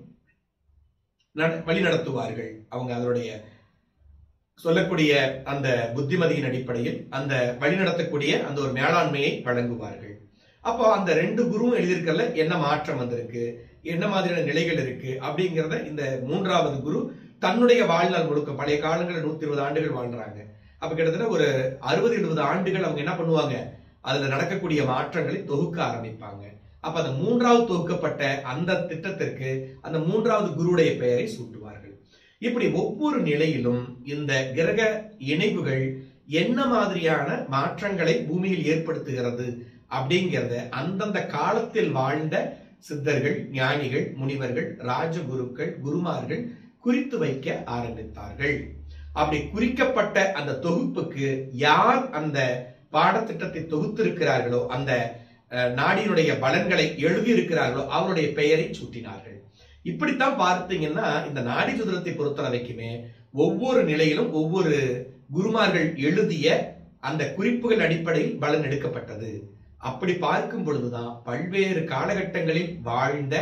நட- வழி நடத்துவார்கள் அவங்க அதனுடைய சொல்லக்கூடிய அந்த புத்திமதியின் அடிப்படையில் அந்த வழிநடத்தக்கூடிய அந்த ஒரு மேலாண்மையை வழங்குவார்கள் அப்போ அந்த ரெண்டு குருவும் எழுதியிருக்கல என்ன மாற்றம் வந்திருக்கு என்ன மாதிரியான நிலைகள் இருக்கு அப்படிங்கிறத இந்த மூன்றாவது குரு தன்னுடைய வாழ்நாள் முழுக்க பழைய காலங்களில் நூத்தி இருபது ஆண்டுகள் வாழ்றாங்க அப்ப கிட்டத்தட்ட ஒரு அறுபது எழுபது ஆண்டுகள் அவங்க என்ன பண்ணுவாங்க அதுல நடக்கக்கூடிய மாற்றங்களை தொகுக்க ஆரம்பிப்பாங்க அப்ப அந்த மூன்றாவது தொகுக்கப்பட்ட அந்த திட்டத்திற்கு அந்த மூன்றாவது குருவுடைய பெயரை சூட்டுவார்கள் இப்படி ஒவ்வொரு நிலையிலும் இந்த கிரக இணைவுகள் என்ன மாதிரியான மாற்றங்களை பூமியில் ஏற்படுத்துகிறது அப்படிங்கிறத அந்தந்த காலத்தில் வாழ்ந்த சித்தர்கள் ஞானிகள் முனிவர்கள் ராஜகுருக்கள் குருமார்கள் குறித்து வைக்க ஆரம்பித்தார்கள் அப்படி குறிக்கப்பட்ட அந்த தொகுப்புக்கு யார் அந்த பாடத்திட்டத்தை தொகுத்திருக்கிறார்களோ அந்த அஹ், நாடியினுடைய பலன்களை எழுதியிருக்கிறார்களோ அவருடைய பெயரை சூட்டினார்கள் இப்படித்தான் பார்த்தீங்கன்னா இந்த நாடி சுதரத்தை பொறுத்தளவைக்குமே ஒவ்வொரு நிலையிலும் ஒவ்வொரு குருமார்கள் எழுதிய அந்த குறிப்புகள் அடிப்படையில் பலன் எடுக்கப்பட்டது அப்படி பார்க்கும் பொழுதுதான் பல்வேறு காலகட்டங்களில் வாழ்ந்த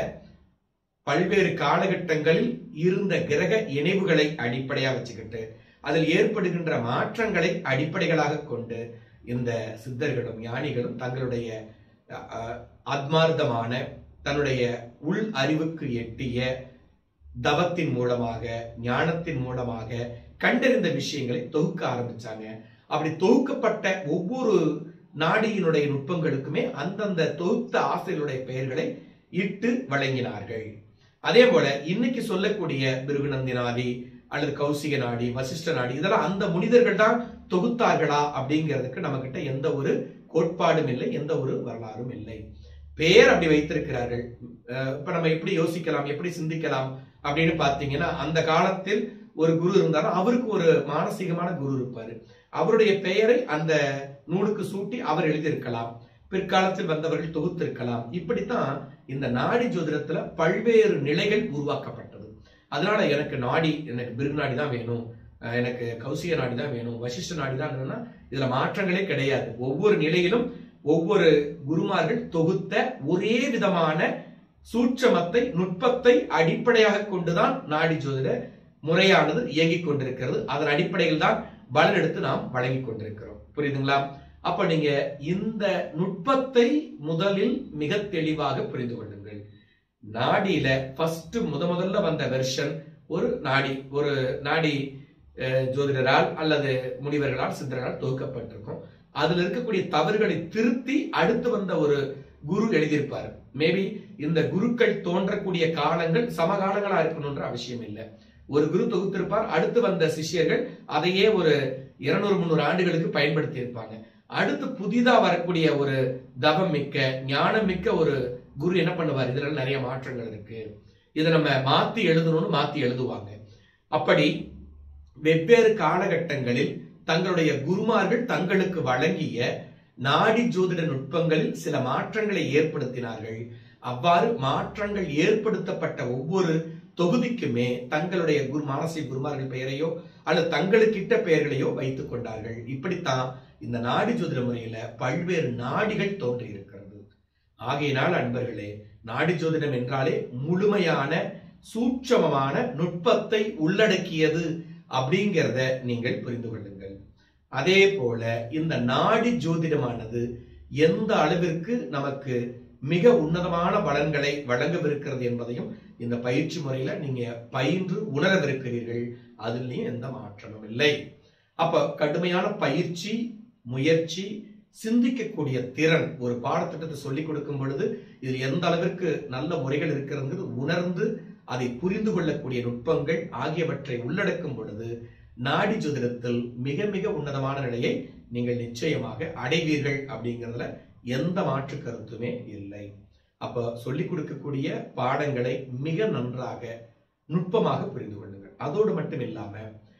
பல்வேறு காலகட்டங்களில் இருந்த கிரக இணைவுகளை அடிப்படையாக வச்சுக்கிட்டு அதில் ஏற்படுகின்ற மாற்றங்களை அடிப்படைகளாக கொண்டு இந்த சித்தர்களும் ஞானிகளும் தங்களுடைய அஹ், ஆத்மார்த்தமான தன்னுடைய உள் அறிவுக்கு எட்டிய தவத்தின் மூலமாக ஞானத்தின் மூலமாக கண்டறிந்த விஷயங்களை தொகுக்க ஆரம்பிச்சாங்க அப்படி தொகுக்கப்பட்ட ஒவ்வொரு நாடியினுடைய நுட்பங்களுக்குமே அந்தந்த தொகுத்த ஆசிரியருடைய பெயர்களை இட்டு வழங்கினார்கள் அதே போல இன்னைக்கு சொல்லக்கூடிய பிருகுநந்தி நாடி அல்லது கௌசிக நாடி வசிஷ்ட நாடி இதெல்லாம் அந்த முனிதர்கள் தான் தொகுத்தார்களா அப்படிங்கிறதுக்கு நம்ம கிட்ட எந்த ஒரு கோட்பாடும் இல்லை எந்த ஒரு வரலாறும் இல்லை பெயர் அப்படி வைத்திருக்கிறார்கள் அஹ் இப்ப நம்ம எப்படி யோசிக்கலாம் எப்படி சிந்திக்கலாம் அப்படின்னு பாத்தீங்கன்னா அந்த காலத்தில் ஒரு குரு இருந்தாலும் அவருக்கு ஒரு மானசீகமான குரு இருப்பாரு அவருடைய பெயரை அந்த நூலுக்கு சூட்டி அவர் எழுதியிருக்கலாம் பிற்காலத்தில் வந்தவர்கள் தொகுத்திருக்கலாம் இப்படித்தான் இந்த நாடி ஜோதிடத்துல பல்வேறு நிலைகள் உருவாக்கப்பட்டது அதனால எனக்கு நாடி எனக்கு பிருகு நாடி தான் வேணும் அஹ் எனக்கு கௌசிக நாடி தான் வேணும் வசிஷ்ட நாடி தான் வேணும்னா இதுல மாற்றங்களே கிடையாது ஒவ்வொரு நிலையிலும் ஒவ்வொரு குருமார்கள் தொகுத்த ஒரே விதமான சூட்சமத்தை நுட்பத்தை அடிப்படையாக கொண்டுதான் நாடி ஜோதிட முறையானது இயங்கிக் கொண்டிருக்கிறது அதன் அடிப்படையில் தான் பலன் எடுத்து நாம் வழங்கிக் கொண்டிருக்கிறோம் புரியுதுங்களா அப்ப நீங்க இந்த நுட்பத்தை முதலில் மிக தெளிவாக புரிந்து கொள்ளுங்கள் நாடியில ஃபர்ஸ்ட் முத முதல்ல வந்த வெர்ஷன் ஒரு நாடி ஒரு நாடி அஹ், ஜோதிடரால் அல்லது முனிவர்களால் சித்தர்களால் தொகுக்கப்பட்டிருக்கும் அதுல இருக்கக்கூடிய தவறுகளை திருத்தி அடுத்து வந்த ஒரு குரு எழுதியிருப்பாரு மேபி இந்த குருக்கள் தோன்றக்கூடிய காலங்கள் சமகாலங்களா இருக்கணும்ன்ற அவசியம் இல்லை ஒரு குரு தொகுத்திருப்பார் அடுத்து வந்த சிஷ்யர்கள் அதையே ஒரு இருநூறு முந்நூறு ஆண்டுகளுக்கு பயன்படுத்தி இருப்பாங்க அடுத்து புதிதா வரக்கூடிய ஒரு தவம் மிக்க ஞானம் மிக்க ஒரு குரு என்ன பண்ணுவார் இதுல நிறைய மாற்றங்கள் இருக்கு இதை நம்ம மாத்தி எழுதணும்னு மாத்தி எழுதுவாங்க அப்படி வெவ்வேறு காலகட்டங்களில் தங்களுடைய குருமார்கள் தங்களுக்கு வழங்கிய நாடி ஜோதிட நுட்பங்களில் சில மாற்றங்களை ஏற்படுத்தினார்கள் அவ்வாறு மாற்றங்கள் ஏற்படுத்தப்பட்ட ஒவ்வொரு தொகுதிக்குமே தங்களுடைய குரு மானசீக குருமார்கள் பெயரையோ அல்லது தங்களுக்கிட்ட பெயர்களையோ வைத்துக் கொண்டார்கள் இப்படித்தான் இந்த நாடி ஜோதிட முறையில பல்வேறு நாடிகள் தோன்றி இருக்கிறது ஆகையினால் அன்பர்களே நாடி ஜோதிடம் என்றாலே முழுமையான சூட்சமமான நுட்பத்தை உள்ளடக்கியது அப்படிங்கிறத நீங்கள் புரிந்து கொள்ளுங்கள் அதே போல இந்த நாடி ஜோதிடமானது எந்த அளவிற்கு நமக்கு மிக உன்னதமான பலன்களை வழங்கவிருக்கிறது என்பதையும் இந்த பயிற்சி முறையில நீங்க பயின்று உணரவிருக்கிறீர்கள் அதுலயும் எந்த மாற்றமும் இல்லை அப்ப கடுமையான பயிற்சி முயற்சி சிந்திக்கக்கூடிய திறன் ஒரு பாடத்திட்டத்தை சொல்லிக் கொடுக்கும் பொழுது இதில் எந்த அளவிற்கு நல்ல முறைகள் இருக்கிறது உணர்ந்து அதை புரிந்து கொள்ளக்கூடிய நுட்பங்கள் ஆகியவற்றை உள்ளடக்கும் பொழுது நாடி ஜோதிடத்தில் மிக மிக உன்னதமான நிலையை நீங்கள் நிச்சயமாக அடைவீர்கள் அப்படிங்கிறதுல எந்த மாற்று கருத்துமே இல்லை அப்ப சொல்லிக் கொடுக்கக்கூடிய பாடங்களை மிக நன்றாக நுட்பமாக புரிந்து கொள்ளுங்கள் அதோடு மட்டும் இல்லாம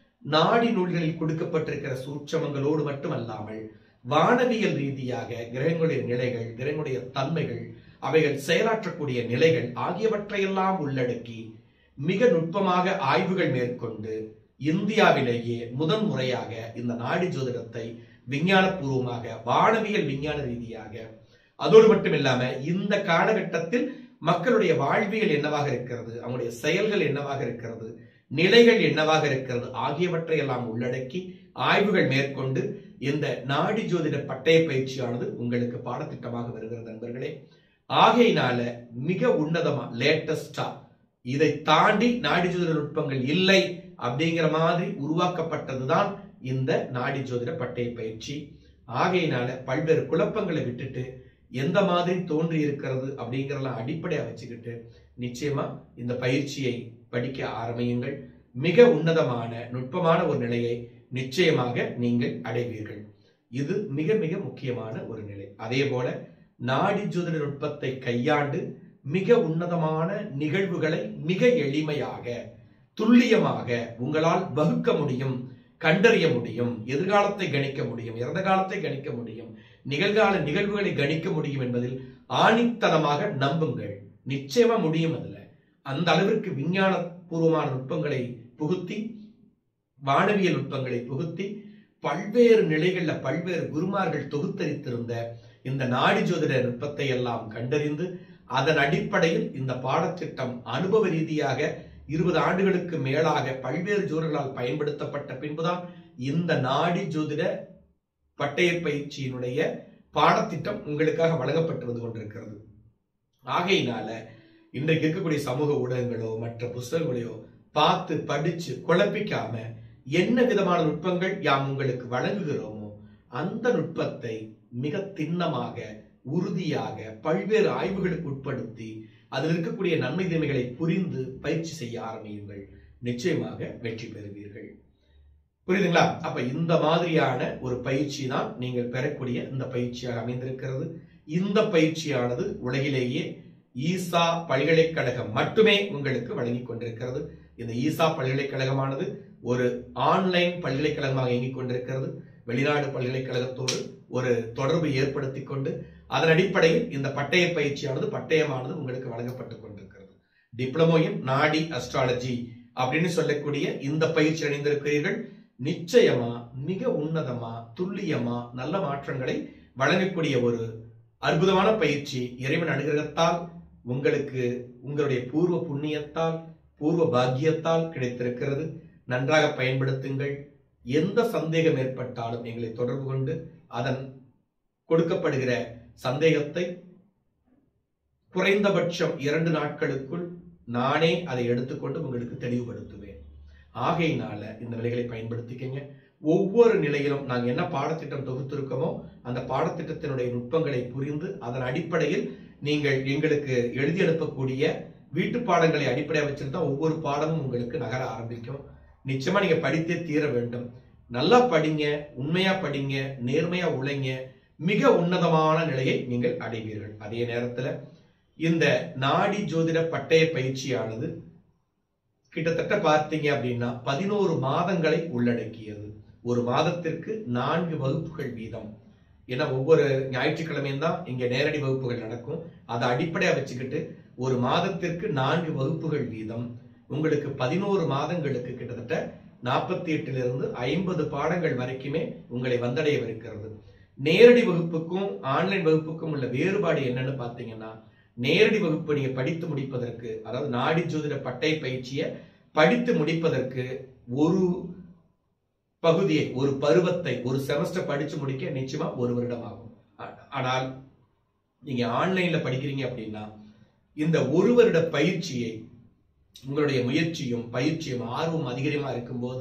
நாடி நூல்களில் கொடுக்கப்பட்டிருக்கிற சூட்சமங்களோடு மட்டும் அல்லாமல் வானவியல் ரீதியாக கிரகங்களுடைய நிலைகள் கிரகங்களுடைய தன்மைகள் அவைகள் செயலாற்றக்கூடிய நிலைகள் ஆகியவற்றையெல்லாம் உள்ளடக்கி மிக நுட்பமாக ஆய்வுகள் மேற்கொண்டு இந்தியாவிலேயே முதன் முறையாக இந்த நாடி ஜோதிடத்தை விஞ்ஞானபூர்வமாக வானவியல் விஞ்ஞான ரீதியாக அதோடு மட்டும் இல்லாம இந்த காலகட்டத்தில் மக்களுடைய வாழ்வியல் என்னவாக இருக்கிறது அவங்களுடைய செயல்கள் என்னவாக இருக்கிறது நிலைகள் என்னவாக இருக்கிறது ஆகியவற்றை எல்லாம் உள்ளடக்கி ஆய்வுகள் மேற்கொண்டு இந்த நாடி ஜோதிட பட்டய பயிற்சியானது உங்களுக்கு பாடத்திட்டமாக வருகிறது நண்பர்களே ஆகையினால மிக உன்னதமா லேட்டஸ்டா இதை தாண்டி நாடி ஜோதிட நுட்பங்கள் இல்லை அப்படிங்கிற மாதிரி உருவாக்கப்பட்டதுதான் இந்த நாடி ஜோதிட பட்டய பயிற்சி ஆகையினால பல்வேறு குழப்பங்களை விட்டுட்டு எந்த மாதிரி தோன்றி இருக்கிறது அப்படிங்கறதெல்லாம் அடிப்படையா வச்சுக்கிட்டு நிச்சயமா இந்த பயிற்சியை படிக்க ஆரம்பியுங்கள் மிக உன்னதமான நுட்பமான ஒரு நிலையை நிச்சயமாக நீங்கள் அடைவீர்கள் இது மிக மிக முக்கியமான ஒரு நிலை அதே போல நாடி ஜோதிட நுட்பத்தை கையாண்டு மிக உன்னதமான நிகழ்வுகளை மிக எளிமையாக துல்லியமாக உங்களால் வகுக்க முடியும் கண்டறிய முடியும் எதிர்காலத்தை கணிக்க முடியும் இறந்த காலத்தை கணிக்க முடியும் நிகழ்கால நிகழ்வுகளை கணிக்க முடியும் என்பதில் ஆணித்தனமாக நம்புங்கள் நிச்சயமா முடியும் அதுல அந்த அளவிற்கு விஞ்ஞான பூர்வமான நுட்பங்களை புகுத்தி வானவியல் நுட்பங்களை புகுத்தி பல்வேறு நிலைகள்ல பல்வேறு குருமார்கள் தொகுத்தரித்திருந்த இந்த நாடி ஜோதிட நுட்பத்தை எல்லாம் கண்டறிந்து அதன் அடிப்படையில் இந்த பாடத்திட்டம் அனுபவ ரீதியாக இருபது ஆண்டுகளுக்கு மேலாக பல்வேறு ஜோதிடர்களால் பயன்படுத்தப்பட்ட பின்புதான் இந்த நாடி ஜோதிட பட்டய பயிற்சியினுடைய பாடத்திட்டம் உங்களுக்காக வழங்கப்பட்டு வந்து கொண்டிருக்கிறது ஆகையினால இன்றைக்கு இருக்கக்கூடிய சமூக ஊடகங்களோ மற்ற புஸ்தகங்களையோ பார்த்து படிச்சு குழப்பிக்காம என்ன விதமான நுட்பங்கள் யாம் உங்களுக்கு வழங்குகிறோமோ அந்த நுட்பத்தை மிக திண்ணமாக உறுதியாக பல்வேறு ஆய்வுகளுக்கு உட்படுத்தி அதில் இருக்கக்கூடிய நன்மை தீமைகளை புரிந்து பயிற்சி செய்ய ஆரம்பியுங்கள் நிச்சயமாக வெற்றி பெறுவீர்கள் புரியுதுங்களா அப்ப இந்த மாதிரியான ஒரு பயிற்சி தான் நீங்கள் பெறக்கூடிய இந்த பயிற்சியாக அமைந்திருக்கிறது இந்த பயிற்சியானது உலகிலேயே ஈசா பல்கலைக்கழகம் மட்டுமே உங்களுக்கு வழங்கிக் கொண்டிருக்கிறது இந்த ஈசா பல்கலைக்கழகமானது ஒரு ஆன்லைன் பல்கலைக்கழகமாக இயங்கிக் கொண்டிருக்கிறது வெளிநாடு பல்கலைக்கழகத்தோடு ஒரு தொடர்பு ஏற்படுத்தி கொண்டு அதன் அடிப்படையில் இந்த பட்டய பயிற்சியானது பட்டயமானது உங்களுக்கு வழங்கப்பட்டுக் கொண்டிருக்கிறது டிப்ளமோயின் நாடி அஸ்ட்ராலஜி அப்படின்னு சொல்லக்கூடிய இந்த பயிற்சி அணிந்திருக்கிறீர்கள் நிச்சயமா மிக உன்னதமா துல்லியமா நல்ல மாற்றங்களை வழங்கக்கூடிய ஒரு அற்புதமான பயிற்சி இறைவன் அனுகிரகத்தால் உங்களுக்கு உங்களுடைய பூர்வ புண்ணியத்தால் பூர்வ பாக்கியத்தால் கிடைத்திருக்கிறது நன்றாக பயன்படுத்துங்கள் எந்த சந்தேகம் ஏற்பட்டாலும் எங்களை தொடர்பு கொண்டு அதன் கொடுக்கப்படுகிற சந்தேகத்தை குறைந்தபட்சம் இரண்டு நாட்களுக்குள் நானே அதை எடுத்துக்கொண்டு உங்களுக்கு தெளிவுபடுத்துவேன் ஆகையினால இந்த நிலைகளை பயன்படுத்திக்கங்க ஒவ்வொரு நிலையிலும் நாங்க என்ன பாடத்திட்டம் தொகுத்திருக்கோமோ அந்த பாடத்திட்டத்தினுடைய நுட்பங்களை புரிந்து அதன் அடிப்படையில் நீங்கள் எங்களுக்கு எழுதி அனுப்பக்கூடிய வீட்டு பாடங்களை அடிப்படையாக வச்சிருந்தா ஒவ்வொரு பாடமும் உங்களுக்கு நகர ஆரம்பிக்கும் நிச்சயமா நீங்க படித்தே தீர வேண்டும் நல்லா படிங்க உண்மையா படிங்க நேர்மையா உழைங்க மிக உன்னதமான நிலையை நீங்கள் அடைவீர்கள் அதே நேரத்துல இந்த நாடி ஜோதிட பட்டய பயிற்சியானது கிட்டத்தட்ட பார்த்தீங்க அப்படின்னா பதினோரு மாதங்களை உள்ளடக்கியது ஒரு மாதத்திற்கு நான்கு வகுப்புகள் வீதம் ஏன்னா ஒவ்வொரு ஞாயிற்றுக்கிழமையும் தான் இங்க நேரடி வகுப்புகள் நடக்கும் அதை அடிப்படையா வச்சுக்கிட்டு ஒரு மாதத்திற்கு நான்கு வகுப்புகள் வீதம் உங்களுக்கு பதினோரு மாதங்களுக்கு கிட்டத்தட்ட நாற்பத்தி எட்டிலிருந்து ஐம்பது பாடங்கள் வரைக்குமே உங்களை வந்தடையவிருக்கிறது நேரடி வகுப்புக்கும் ஆன்லைன் வகுப்புக்கும் உள்ள வேறுபாடு என்னன்னு பாத்தீங்கன்னா நேரடி வகுப்பு நீங்க படித்து முடிப்பதற்கு அதாவது நாடி ஜோதிட பட்டை பயிற்சியை படித்து முடிப்பதற்கு ஒரு பகுதியை ஒரு பருவத்தை ஒரு செமஸ்டர் படிச்சு முடிக்க நிச்சயமா ஒரு வருடம் ஆகும் ஆ- ஆனால் நீங்க ஆன்லைன்ல படிக்கிறீங்க அப்படின்னா இந்த ஒரு வருட பயிற்சியை உங்களுடைய முயற்சியும் பயிற்சியும் ஆர்வம் அதிகமா இருக்கும்போது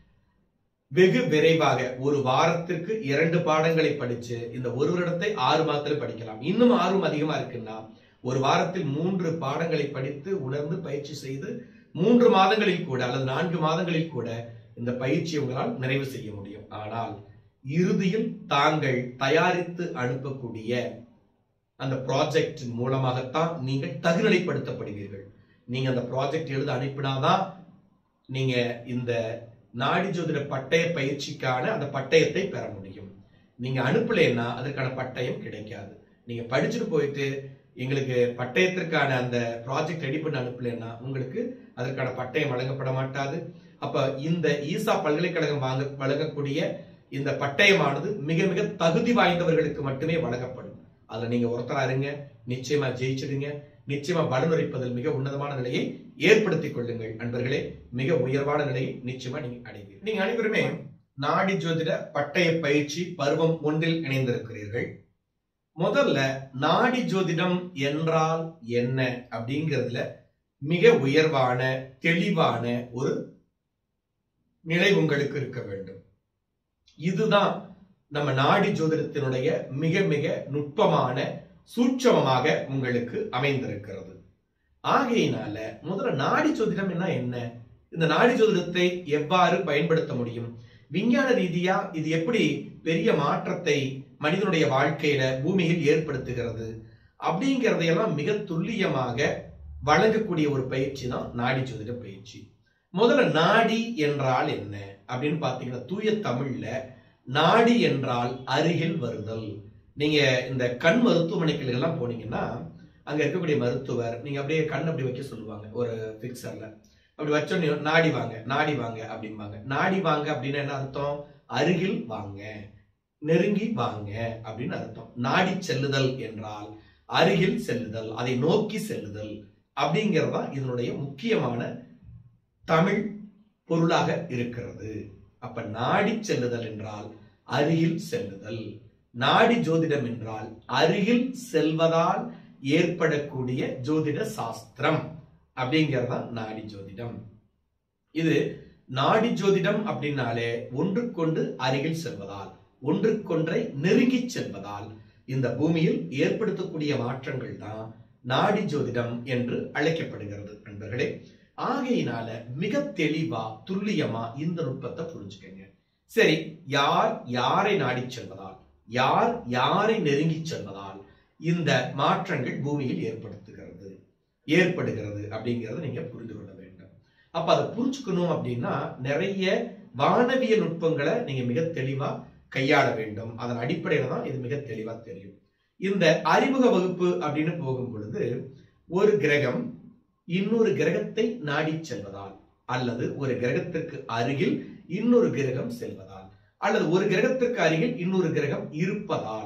வெகு விரைவாக ஒரு வாரத்திற்கு இரண்டு பாடங்களை படிச்சு இந்த ஒரு வருடத்தை ஆறு மாதத்துல படிக்கலாம் இன்னும் ஆர்வம் அதிகமா இருக்குன்னா ஒரு வாரத்தில் மூன்று பாடங்களை படித்து உணர்ந்து பயிற்சி செய்து மூன்று மாதங்களில் கூட அல்லது நான்கு மாதங்களில் கூட இந்த பயிற்சியை உங்களால் நிறைவு செய்ய முடியும் ஆனால் இறுதியில் தாங்கள் தயாரித்து அனுப்பக்கூடிய அந்த ப்ராஜெக்ட் மூலமாகத்தான் நீங்கள் தகுநிலைப்படுத்தப்படுவீர்கள் நீங்க அந்த ப்ராஜெக்ட் எழுத அனுப்பினாதான் நீங்க இந்த நாடி ஜோதிட பட்டய பயிற்சிக்கான அந்த பட்டயத்தை பெற முடியும் நீங்க அனுப்பலைன்னா அதற்கான பட்டயம் கிடைக்காது நீங்க படிச்சுட்டு போயிட்டு எங்களுக்கு பட்டயத்திற்கான அந்த ப்ராஜெக்ட் ரெடி பண்ணி அனுப்பலைன்னா உங்களுக்கு அதற்கான பட்டயம் வழங்கப்பட மாட்டாது அப்ப இந்த ஈசா பல்கலைக்கழகம் வாங்க வழங்கக்கூடிய இந்த பட்டயமானது மிக மிக தகுதி வாய்ந்தவர்களுக்கு மட்டுமே வழங்கப்படும் அதுல நீங்க ஒருத்தரா இருங்க நிச்சயமா ஜெயிச்சிடுங்க நிச்சயமா பலனுரைப்பதில் மிக உன்னதமான நிலையை ஏற்படுத்திக் கொள்ளுங்கள் அன்பர்களே மிக உயர்வான நிலையை நிச்சயமா நீங்க அடைவீர்கள் நீங்க அனைவருமே நாடி ஜோதிட பட்டய பயிற்சி பருவம் ஒன்றில் இணைந்திருக்கிறீர்கள் முதல்ல நாடி ஜோதிடம் என்றால் என்ன அப்படிங்கிறதுல மிக உயர்வான தெளிவான ஒரு நிலை உங்களுக்கு இருக்க வேண்டும் இதுதான் நம்ம நாடி ஜோதிடத்தினுடைய மிக மிக நுட்பமான சூட்சமமாக உங்களுக்கு அமைந்திருக்கிறது ஆகையினால முதல்ல நாடி ஜோதிடம் என்ன என்ன இந்த நாடி ஜோதிடத்தை எவ்வாறு பயன்படுத்த முடியும் விஞ்ஞான ரீதியா இது எப்படி பெரிய மாற்றத்தை மனிதனுடைய வாழ்க்கையில பூமியில் ஏற்படுத்துகிறது அப்படிங்கிறதையெல்லாம் மிக துல்லியமாக வழங்கக்கூடிய ஒரு பயிற்சி தான் நாடி ஜோதிட பயிற்சி முதல்ல நாடி என்றால் என்ன அப்படின்னு பாத்தீங்கன்னா தூய தமிழ்ல நாடி என்றால் அருகில் வருதல் நீங்க இந்த கண் மருத்துவமனைகள் எல்லாம் போனீங்கன்னா அங்க இருக்கக்கூடிய மருத்துவர் நீங்க அப்படியே கண் அப்படி வைக்க சொல்லுவாங்க ஒரு பிக்சர்ல அப்படி வச்சோன்னே நாடி வாங்க நாடி வாங்க அப்படிம்பாங்க நாடி வாங்க அப்படின்னா என்ன அர்த்தம் அருகில் வாங்க நெருங்கி வாங்க அப்படின்னு அர்த்தம் நாடி செல்லுதல் என்றால் அருகில் செல்லுதல் அதை நோக்கி செல்லுதல் அப்படிங்கிறது தான் இதனுடைய முக்கியமான தமிழ் பொருளாக இருக்கிறது அப்ப நாடி செல்லுதல் என்றால் அருகில் செல்லுதல் நாடி ஜோதிடம் என்றால் அருகில் செல்வதால் ஏற்படக்கூடிய ஜோதிட சாஸ்திரம் அப்படிங்கிறது தான் நாடி ஜோதிடம் இது நாடி ஜோதிடம் அப்படின்னாலே ஒன்றுக்கொண்டு அருகில் செல்வதால் ஒன்றுக்கொன்றை நெருங்கி செல்வதால் இந்த பூமியில் ஏற்படுத்தக்கூடிய மாற்றங்கள் தான் நாடி ஜோதிடம் என்று அழைக்கப்படுகிறது நண்பர்களே ஆகையினால மிக தெளிவா துல்லியமா இந்த நுட்பத்தை புரிஞ்சுக்கங்க சரி யார் யாரை நாடி செல்வதால் யார் யாரை நெருங்கி செல்வதால் இந்த மாற்றங்கள் பூமியில் ஏற்படுத்துகிறது ஏற்படுகிறது அப்படிங்கறத நீங்க புரிந்து கொள்ள வேண்டும் அப்ப அதை புரிஞ்சுக்கணும் அப்படின்னா நிறைய வானவியல் நுட்பங்களை நீங்க மிக தெளிவா கையாள வேண்டும் அதன் அடிப்படையில தான் இது மிக தெளிவா தெரியும் இந்த அறிமுக வகுப்பு அப்படின்னு போகும் பொழுது ஒரு கிரகம் இன்னொரு கிரகத்தை நாடி செல்வதால் அல்லது ஒரு கிரகத்திற்கு அருகில் இன்னொரு கிரகம் செல்வதால் அல்லது ஒரு கிரகத்திற்கு அருகில் இன்னொரு கிரகம் இருப்பதால்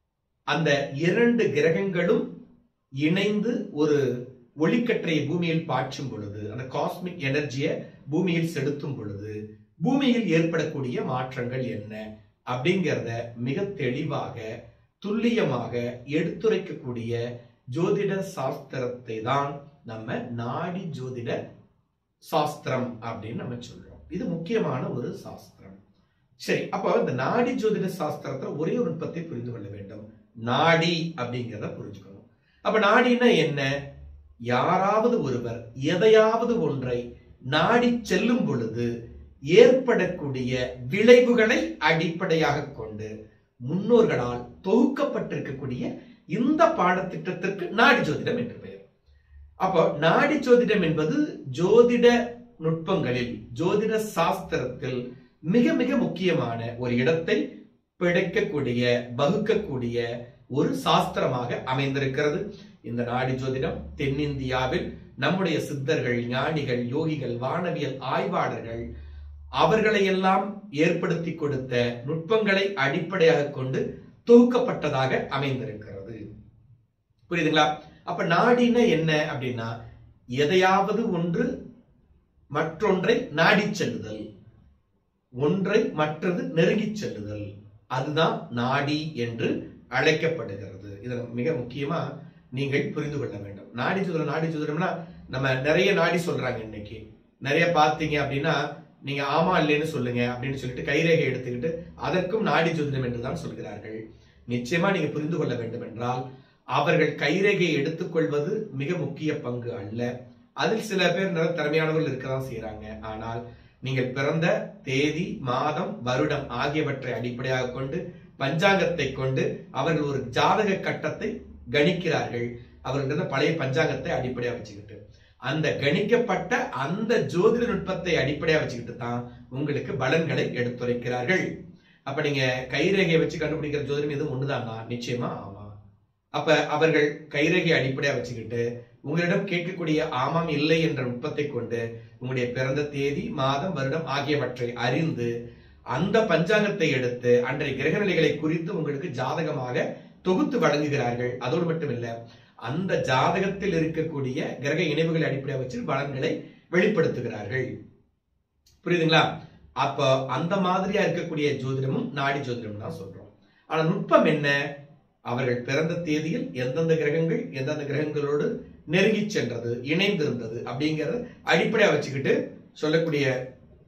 அந்த இரண்டு கிரகங்களும் இணைந்து ஒரு ஒளிக்கற்றையை பூமியில் பாய்ச்சும் பொழுது அந்த காஸ்மிக் எனர்ஜியை பூமியில் செலுத்தும் பொழுது பூமியில் ஏற்படக்கூடிய மாற்றங்கள் என்ன அப்படிங்கிறத மிக தெளிவாக துல்லியமாக எடுத்துரைக்கக்கூடிய ஜோதிட சாஸ்திரத்தை தான் நம்ம நாடி ஜோதிட சாஸ்திரம் அப்படின்னு நம்ம சொல்றோம் இது முக்கியமான ஒரு சாஸ்திரம் சரி அப்போ இந்த நாடி ஜோதிட சாஸ்திரத்துல ஒரே ஒரு நுட்பத்தை புரிந்து கொள்ள வேண்டும் நாடி அப்படிங்கிறத புரிஞ்சுக்கணும் அப்ப நாடினா என்ன யாராவது ஒருவர் எதையாவது ஒன்றை நாடி செல்லும் பொழுது ஏற்படக்கூடிய விளைவுகளை அடிப்படையாக கொண்டு முன்னோர்களால் தொகுக்கப்பட்டிருக்கக்கூடிய இந்த பாடத்திட்டத்திற்கு நாடி ஜோதிடம் என்று பெயர் அப்போ நாடி ஜோதிடம் என்பது ஜோதிட நுட்பங்களில் ஜோதிட சாஸ்திரத்தில் மிக மிக முக்கியமான ஒரு இடத்தை பிழைக்கக்கூடிய வகுக்கக்கூடிய ஒரு சாஸ்திரமாக அமைந்திருக்கிறது இந்த நாடி ஜோதிடம் தென்னிந்தியாவில் நம்முடைய சித்தர்கள் ஞானிகள் யோகிகள் வானவியல் ஆய்வாளர்கள் அவர்களை எல்லாம் ஏற்படுத்தி கொடுத்த நுட்பங்களை அடிப்படையாக கொண்டு தொகுக்கப்பட்டதாக அமைந்திருக்கிறது புரியுதுங்களா அப்ப நாடினா என்ன அப்படின்னா எதையாவது ஒன்று மற்றொன்றை நாடி செல்லுதல் ஒன்றை மற்றது நெருங்கி செல்லுதல் அதுதான் நாடி என்று அழைக்கப்படுகிறது இதில் மிக முக்கியமா நீங்கள் புரிந்து கொள்ள வேண்டும் நாடி சுதரம் நாடி சுதரம்னா நம்ம நிறைய நாடி சொல்றாங்க இன்னைக்கு நிறைய பார்த்தீங்க அப்படின்னா நீங்க ஆமா இல்லைன்னு சொல்லுங்க அப்படின்னு சொல்லிட்டு கைரேகை எடுத்துக்கிட்டு அதற்கும் நாடி ஜோதிடம் என்றுதான் சொல்கிறார்கள் நிச்சயமா நீங்க புரிந்து கொள்ள வேண்டும் என்றால் அவர்கள் கைரேகையை எடுத்துக்கொள்வது மிக முக்கிய பங்கு அல்ல அதில் சில பேர் நல்ல திறமையானவர்கள் இருக்கதான் செய்யறாங்க ஆனால் நீங்கள் பிறந்த தேதி மாதம் வருடம் ஆகியவற்றை அடிப்படையாக கொண்டு பஞ்சாங்கத்தை கொண்டு அவர்கள் ஒரு ஜாதக கட்டத்தை கணிக்கிறார்கள் அவர்களிட பழைய பஞ்சாங்கத்தை அடிப்படையா வச்சுக்கிட்டு அந்த கணிக்கப்பட்ட அந்த ஜோதிட நுட்பத்தை அடிப்படையா வச்சுக்கிட்டு தான் உங்களுக்கு பலன்களை எடுத்துரைக்கிறார்கள் அப்ப நீங்க கைரேகையை வச்சு கண்டுபிடிக்கிற ஜோதிடம் எதுவும் ஒண்ணுதானா நிச்சயமா ஆமா அப்ப அவர்கள் கைரேகை அடிப்படையா வச்சுக்கிட்டு உங்களிடம் கேட்கக்கூடிய ஆமாம் இல்லை என்ற நுட்பத்தை கொண்டு உங்களுடைய பிறந்த தேதி மாதம் வருடம் ஆகியவற்றை அறிந்து அந்த பஞ்சாங்கத்தை எடுத்து அன்றைய கிரகநிலைகளை குறித்து உங்களுக்கு ஜாதகமாக தொகுத்து வழங்குகிறார்கள் அதோடு மட்டும் இல்ல அந்த ஜாதகத்தில் இருக்கக்கூடிய கிரக இணைவுகளை அடிப்படையாக வச்சு பலன்களை வெளிப்படுத்துகிறார்கள் புரியுதுங்களா அப்ப அந்த மாதிரியா இருக்கக்கூடிய ஜோதிடமும் நாடி ஜோதிடம் தான் சொல்றோம் ஆனா நுட்பம் என்ன அவர்கள் பிறந்த தேதியில் எந்தெந்த கிரகங்கள் எந்தெந்த கிரகங்களோடு நெருங்கி சென்றது இணைந்திருந்தது அப்படிங்கறத அடிப்படையா வச்சுக்கிட்டு சொல்லக்கூடிய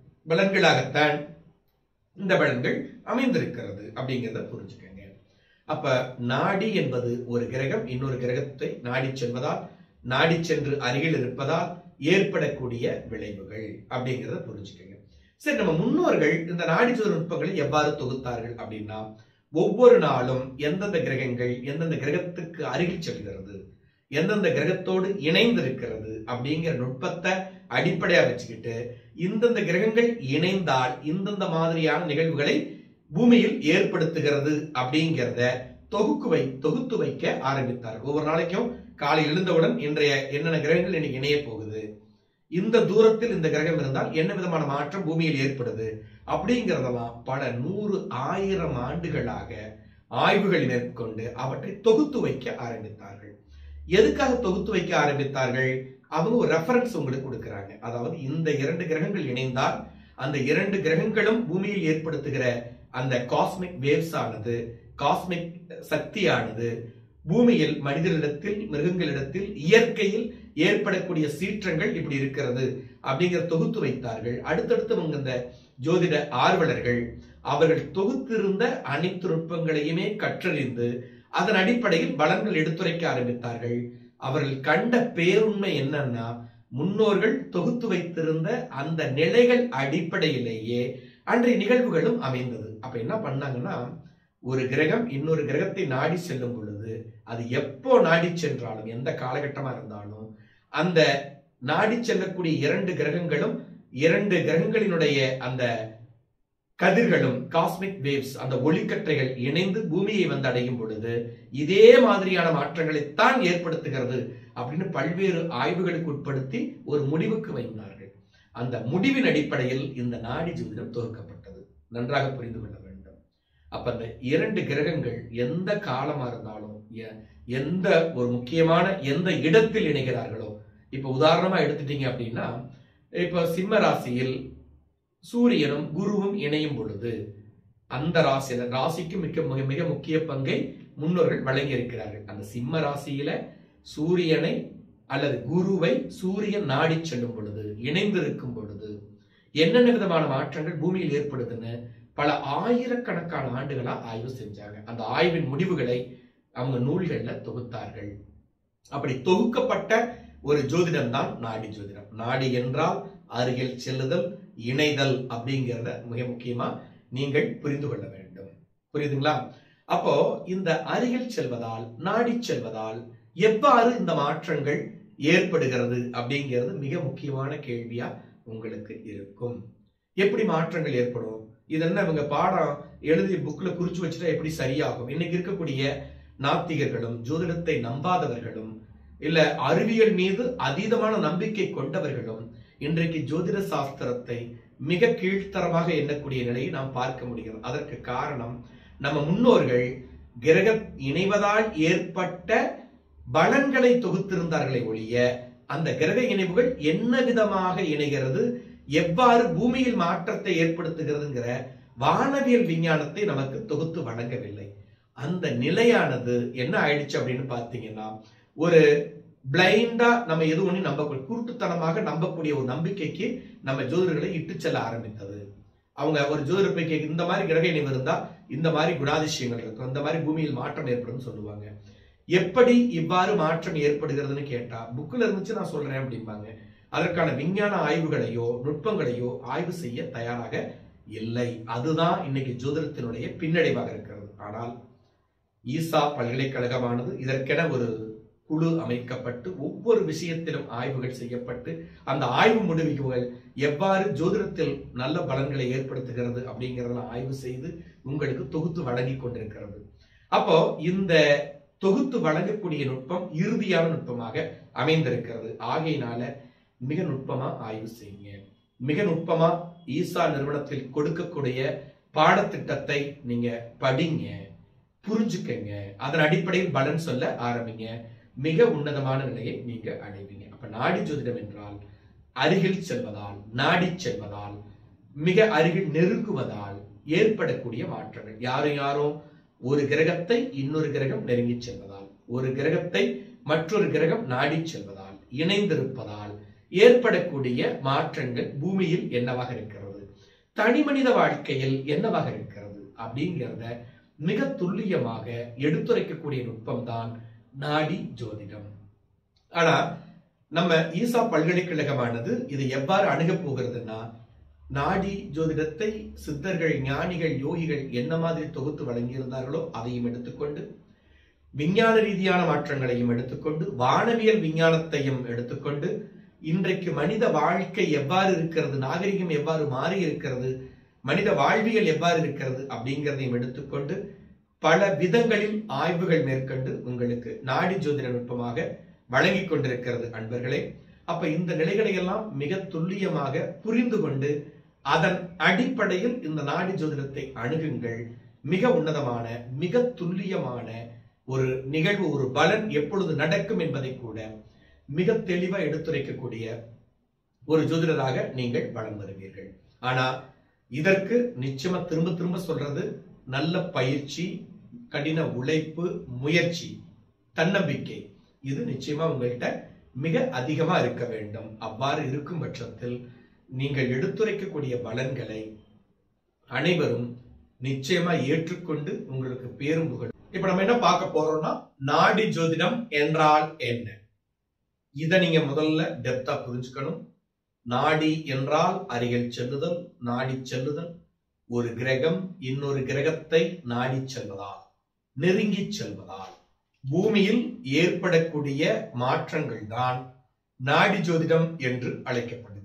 பலன்களாகத்தான் இந்த பலன்கள் அமைந்திருக்கிறது அப்படிங்கிறத புரிஞ்சுக்கங்க அப்ப நாடி என்பது ஒரு கிரகம் இன்னொரு கிரகத்தை நாடி செல்வதால் நாடி சென்று அருகில் இருப்பதால் ஏற்படக்கூடிய விளைவுகள் அப்படிங்கிறத புரிஞ்சுக்கங்க சரி நம்ம முன்னோர்கள் இந்த நாடி ஜோதிட நுட்பங்களை எவ்வாறு தொகுத்தார்கள் அப்படின்னா ஒவ்வொரு நாளும் எந்தெந்த கிரகங்கள் எந்தெந்த கிரகத்துக்கு அருகில் செல்கிறது எந்தெந்த கிரகத்தோடு இணைந்திருக்கிறது அப்படிங்கிற நுட்பத்தை அடிப்படையா வச்சுக்கிட்டு இந்தந்த கிரகங்கள் இணைந்தால் இந்தந்த மாதிரியான நிகழ்வுகளை பூமியில் ஏற்படுத்துகிறது அப்படிங்கிறத தொகுக்கு வை தொகுத்து வைக்க ஆரம்பித்தார் ஒவ்வொரு நாளைக்கும் காலை எழுந்தவுடன் இன்றைய என்னென்ன கிரகங்கள் இன்னைக்கு இணைய போகுது இந்த தூரத்தில் இந்த கிரகம் இருந்தால் என்ன விதமான மாற்றம் பூமியில் ஏற்படுது அப்படிங்கிறதெல்லாம் பல நூறு ஆயிரம் ஆண்டுகளாக ஆய்வுகள் மேற்கொண்டு அவற்றை தொகுத்து வைக்க ஆரம்பித்தார்கள் எதுக்காக தொகுத்து வைக்க ஆரம்பித்தார்கள் அவங்க ஒரு ரெஃபரன்ஸ் உங்களுக்கு கொடுக்கறாங்க அதாவது இந்த இரண்டு கிரகங்கள் இணைந்தால் அந்த இரண்டு கிரகங்களும் பூமியில் ஏற்படுத்துகிற அந்த காஸ்மிக் வேவ்ஸ் ஆனது காஸ்மிக் சக்தியானது பூமியில் மனிதர்களிடத்தில் மிருகங்களிடத்தில் இயற்கையில் ஏற்படக்கூடிய சீற்றங்கள் இப்படி இருக்கிறது அப்படிங்கிற தொகுத்து வைத்தார்கள் அடுத்தடுத்து அவங்க இந்த ஜோதிட ஆர்வலர்கள் அவர்கள் தொகுத்திருந்த அனைத்து நுட்பங்களையுமே கற்றறிந்து அதன் அடிப்படையில் பலன்கள் எடுத்துரைக்க ஆரம்பித்தார்கள் அவர்கள் கண்ட பேருண்மை என்னன்னா முன்னோர்கள் தொகுத்து வைத்திருந்த அந்த நிலைகள் அடிப்படையிலேயே அன்றைய நிகழ்வுகளும் அமைந்தது அப்ப என்ன பண்ணாங்கன்னா ஒரு கிரகம் இன்னொரு கிரகத்தை நாடி செல்லும் பொழுது அது எப்போ நாடி சென்றாலும் எந்த காலகட்டமா இருந்தாலும் அந்த நாடி செல்லக்கூடிய இரண்டு கிரகங்களும் இரண்டு கிரகங்களினுடைய அந்த கதிர்களும் காஸ்மிக் வேவ்ஸ் அந்த ஒளிக்கற்றைகள் இணைந்து பூமியை வந்து அடையும் பொழுது இதே மாதிரியான மாற்றங்களைத்தான் ஏற்படுத்துகிறது அப்படின்னு பல்வேறு ஆய்வுகளுக்கு உட்படுத்தி ஒரு முடிவுக்கு வைத்தார்கள் அந்த முடிவின் அடிப்படையில் இந்த நாடி ஜோதிடம் தொகுக்கப்பட்டது நன்றாக புரிந்து கொள்ள வேண்டும் அப்ப அந்த இரண்டு கிரகங்கள் எந்த காலமா இருந்தாலும் எ- எந்த ஒரு முக்கியமான எந்த இடத்தில் இணைகிறார்களோ இப்ப உதாரணமா எடுத்துட்டீங்க அப்படின்னா இப்ப சிம்ம ராசியில் சூரியனும் குருவும் இணையும் பொழுது அந்த ராசியில ராசிக்கு மிக மிக மிக முக்கிய பங்கை முன்னோர்கள் வழங்கி இருக்கிறார்கள் அந்த சிம்ம ராசியில சூரியனை அல்லது குருவை சூரியன் நாடி செல்லும் பொழுது இணைந்திருக்கும் பொழுது என்னென்ன விதமான மாற்றங்கள் பூமியில் ஏற்படுதுன்னு பல ஆயிரக்கணக்கான ஆண்டுகளா ஆய்வு செஞ்சாங்க அந்த ஆய்வின் முடிவுகளை அவங்க நூல்கள்ல தொகுத்தார்கள் அப்படி தொகுக்கப்பட்ட ஒரு ஜோதிடம் தான் நாடி ஜோதிடம் நாடி என்றால் அருகில் செல்லுதல் இணைதல் அப்படிங்கிறத மிக முக்கியமா நீங்கள் புரிந்து கொள்ள வேண்டும் புரியுதுங்களா அப்போ இந்த அருகில் செல்வதால் நாடி செல்வதால் எவ்வாறு இந்த மாற்றங்கள் ஏற்படுகிறது அப்படிங்கிறது மிக முக்கியமான கேள்வியா உங்களுக்கு இருக்கும் எப்படி மாற்றங்கள் ஏற்படும் இது என்ன இவங்க பாடம் எழுதி புக்ல குறிச்சு வச்சுட்டா எப்படி சரியாகும் இன்னைக்கு இருக்கக்கூடிய நாத்திகர்களும் ஜோதிடத்தை நம்பாதவர்களும் இல்ல அறிவியல் மீது அதீதமான நம்பிக்கை கொண்டவர்களும் இன்றைக்கு ஜோதிட சாஸ்திரத்தை மிக கீழ்த்தரமாக எண்ணக்கூடிய நிலையை நாம் பார்க்க முடிகிறது அதற்கு காரணம் நம்ம முன்னோர்கள் கிரக இணைவதால் ஏற்பட்ட பலன்களை தொகுத்திருந்தார்களே ஒழிய அந்த கிரக இணைவுகள் என்ன விதமாக இணைகிறது எவ்வாறு பூமியில் மாற்றத்தை ஏற்படுத்துகிறதுங்கிற வானவியல் விஞ்ஞானத்தை நமக்கு தொகுத்து வழங்கவில்லை அந்த நிலையானது என்ன ஆயிடுச்சு அப்படின்னு பார்த்தீங்கன்னா ஒரு பிளைண்டா நம்ம எது ஒண்ணு நம்ப குருட்டுத்தனமாக நம்பக்கூடிய ஒரு நம்பிக்கைக்கு நம்ம ஜோதிடர்களை இட்டு செல்ல ஆரம்பித்தது அவங்க ஒரு ஜோதிடர் போய் கேட்க இந்த மாதிரி கிரக இணைவு இருந்தா இந்த மாதிரி குணாதிசயங்கள் இருக்கும் இந்த மாதிரி பூமியில் மாற்றம் ஏற்படும் சொல்லுவாங்க எப்படி இவ்வாறு மாற்றம் ஏற்படுகிறதுன்னு கேட்டா புக்ல இருந்துச்சு நான் சொல்றேன் அப்படிம்பாங்க அதற்கான விஞ்ஞான ஆய்வுகளையோ நுட்பங்களையோ ஆய்வு செய்ய தயாராக இல்லை அதுதான் இன்னைக்கு ஜோதிடத்தினுடைய பின்னடைவாக இருக்கிறது ஆனால் ஈசா பல்கலைக்கழகமானது இதற்கென ஒரு குழு அமைக்கப்பட்டு ஒவ்வொரு விஷயத்திலும் ஆய்வுகள் செய்யப்பட்டு அந்த ஆய்வு முடிவுகள் எவ்வாறு ஜோதிடத்தில் நல்ல பலன்களை ஏற்படுத்துகிறது அப்படிங்கறதெல்லாம் ஆய்வு செய்து உங்களுக்கு தொகுத்து வழங்கி கொண்டிருக்கிறது அப்போ இந்த தொகுத்து வழங்கக்கூடிய நுட்பம் இறுதியான நுட்பமாக அமைந்திருக்கிறது ஆகையினால மிக நுட்பமா ஆய்வு செய்யுங்க மிக நுட்பமா ஈசா நிறுவனத்தில் கொடுக்கக்கூடிய பாடத்திட்டத்தை நீங்க படிங்க புரிஞ்சுக்கங்க அதன் அடிப்படையில் பலன் சொல்ல ஆரம்பிங்க மிக உன்னதமான நிலையை நீங்க அடைவீங்க அப்ப நாடி ஜோதிடம் என்றால் அருகில் செல்வதால் நாடி செல்வதால் மிக அருகில் நெருங்குவதால் ஏற்படக்கூடிய மாற்றங்கள் யாரும் யாரும் ஒரு கிரகத்தை இன்னொரு கிரகம் நெருங்கி செல்வதால் ஒரு கிரகத்தை மற்றொரு கிரகம் நாடி செல்வதால் இணைந்திருப்பதால் ஏற்படக்கூடிய மாற்றங்கள் பூமியில் என்னவாக இருக்கிறது தனி மனித வாழ்க்கையில் என்னவாக இருக்கிறது அப்படிங்கிறத மிக துல்லியமாக எடுத்துரைக்கக்கூடிய நுட்பம் தான் நாடி ஜோதிடம் ஆனா நம்ம ஈசா பல்கலைக்கழகமானது இதை எவ்வாறு அணுகப் போகிறதுன்னா நாடி ஜோதிடத்தை சித்தர்கள் ஞானிகள் யோகிகள் என்ன மாதிரி தொகுத்து வழங்கியிருந்தார்களோ அதையும் எடுத்துக்கொண்டு விஞ்ஞான ரீதியான மாற்றங்களையும் எடுத்துக்கொண்டு வானவியல் விஞ்ஞானத்தையும் எடுத்துக்கொண்டு இன்றைக்கு மனித வாழ்க்கை எவ்வாறு இருக்கிறது நாகரிகம் எவ்வாறு மாறி இருக்கிறது மனித வாழ்வியல் எவ்வாறு இருக்கிறது அப்படிங்கிறதையும் எடுத்துக்கொண்டு பல விதங்களில் ஆய்வுகள் மேற்கொண்டு உங்களுக்கு நாடி ஜோதிட நுட்பமாக வழங்கிக் கொண்டிருக்கிறது அன்பர்களே அப்ப இந்த நிலைகளை எல்லாம் மிக துல்லியமாக புரிந்து கொண்டு அதன் அடிப்படையில் இந்த நாடி ஜோதிடத்தை அணுகுங்கள் மிக உன்னதமான மிக துல்லியமான ஒரு நிகழ்வு ஒரு பலன் எப்பொழுது நடக்கும் என்பதை கூட மிக தெளிவா எடுத்துரைக்கக்கூடிய ஒரு ஜோதிடராக நீங்கள் வளம் வருவீர்கள் ஆனா இதற்கு நிச்சயமா திரும்ப திரும்ப சொல்றது நல்ல பயிற்சி கடின உழைப்பு முயற்சி தன்னம்பிக்கை இது நிச்சயமா உங்கள்கிட்ட மிக அதிகமா இருக்க வேண்டும் அவ்வாறு இருக்கும் பட்சத்தில் நீங்கள் எடுத்துரைக்கக்கூடிய பலன்களை அனைவரும் நிச்சயமா ஏற்றுக்கொண்டு உங்களுக்கு பேரும் புகழ் இப்ப நம்ம என்ன பார்க்க போறோம்னா நாடி ஜோதிடம் என்றால் என்ன இத நீங்க முதல்ல டெப்தா புரிஞ்சுக்கணும் நாடி என்றால் அருகில் செல்லுதல் நாடி செல்லுதல் ஒரு கிரகம் இன்னொரு கிரகத்தை நாடி செல்வதால் நெருங்கி செல்வதால் பூமியில் ஏற்படக்கூடிய மாற்றங்கள் தான் நாடி ஜோதிடம் என்று அழைக்கப்படுகிறது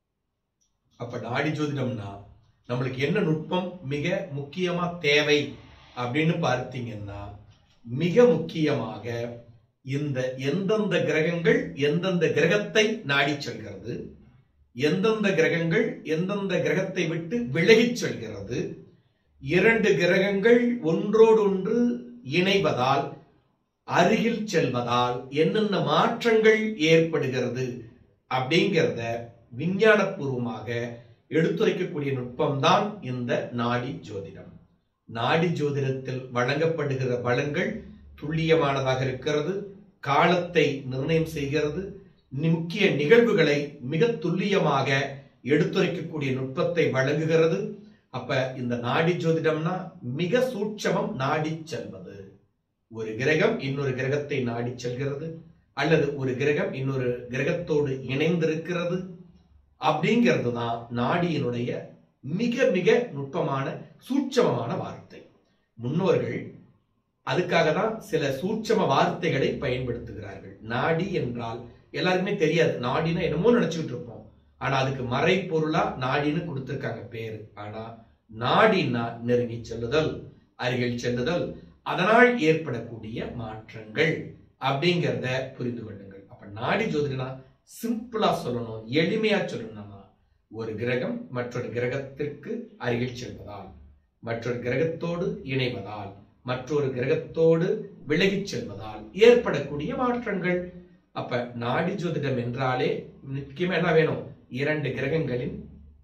அப்ப நாடி ஜோதிடம்னா நம்மளுக்கு என்ன நுட்பம் மிக முக்கியமா தேவை அப்படின்னு பார்த்தீங்கன்னா மிக முக்கியமாக இந்த எந்தெந்த கிரகங்கள் எந்தெந்த கிரகத்தை நாடி செல்கிறது எந்தெந்த கிரகங்கள் எந்தெந்த கிரகத்தை விட்டு விலகிச் செல்கிறது இரண்டு கிரகங்கள் ஒன்றோடொன்று இணைவதால் அருகில் செல்வதால் என்னென்ன மாற்றங்கள் ஏற்படுகிறது அப்படிங்கிறத விஞ்ஞானபூர்வமாக எடுத்துரைக்கக்கூடிய நுட்பம்தான் இந்த நாடி ஜோதிடம் நாடி ஜோதிடத்தில் வழங்கப்படுகிற பலன்கள் துல்லியமானதாக இருக்கிறது காலத்தை நிர்ணயம் செய்கிறது முக்கிய நிகழ்வுகளை மிக துல்லியமாக எடுத்துரைக்கக்கூடிய நுட்பத்தை வழங்குகிறது அப்ப இந்த நாடி ஜோதிடம்னா மிக சூட்சமம் நாடி செல்வது ஒரு கிரகம் இன்னொரு கிரகத்தை நாடி செல்கிறது அல்லது ஒரு கிரகம் இன்னொரு கிரகத்தோடு இணைந்திருக்கிறது அப்படிங்கிறது தான் நாடியினுடைய மிக மிக நுட்பமான சூட்சமமான வார்த்தை முன்னோர்கள் அதுக்காக தான் சில சூட்சம வார்த்தைகளை பயன்படுத்துகிறார்கள் நாடி என்றால் எல்லாருக்குமே தெரியாது நாடினா என்னமோ நினைச்சுக்கிட்டு இருப்போம் ஆனா அதுக்கு மறை பொருளா நாடின்னு கொடுத்திருக்காங்க பேரு ஆனா நாடினா நெருங்கி செல்லுதல் அருகில் செல்லுதல் அதனால் ஏற்படக்கூடிய மாற்றங்கள் அப்படிங்கிறத புரிந்து கொள்ளுங்கள் அப்ப நாடி ஜோதிடனா சிம்பிளா சொல்லணும் எளிமையா சொல்லணும்னா ஒரு கிரகம் மற்றொரு கிரகத்திற்கு அருகில் செல்வதால் மற்றொரு கிரகத்தோடு இணைவதால் மற்றொரு கிரகத்தோடு விலகிச் செல்வதால் ஏற்படக்கூடிய மாற்றங்கள் அப்ப நாடி ஜோதிடம் என்றாலே முக்கியமா என்ன வேணும் இரண்டு கிரகங்களின்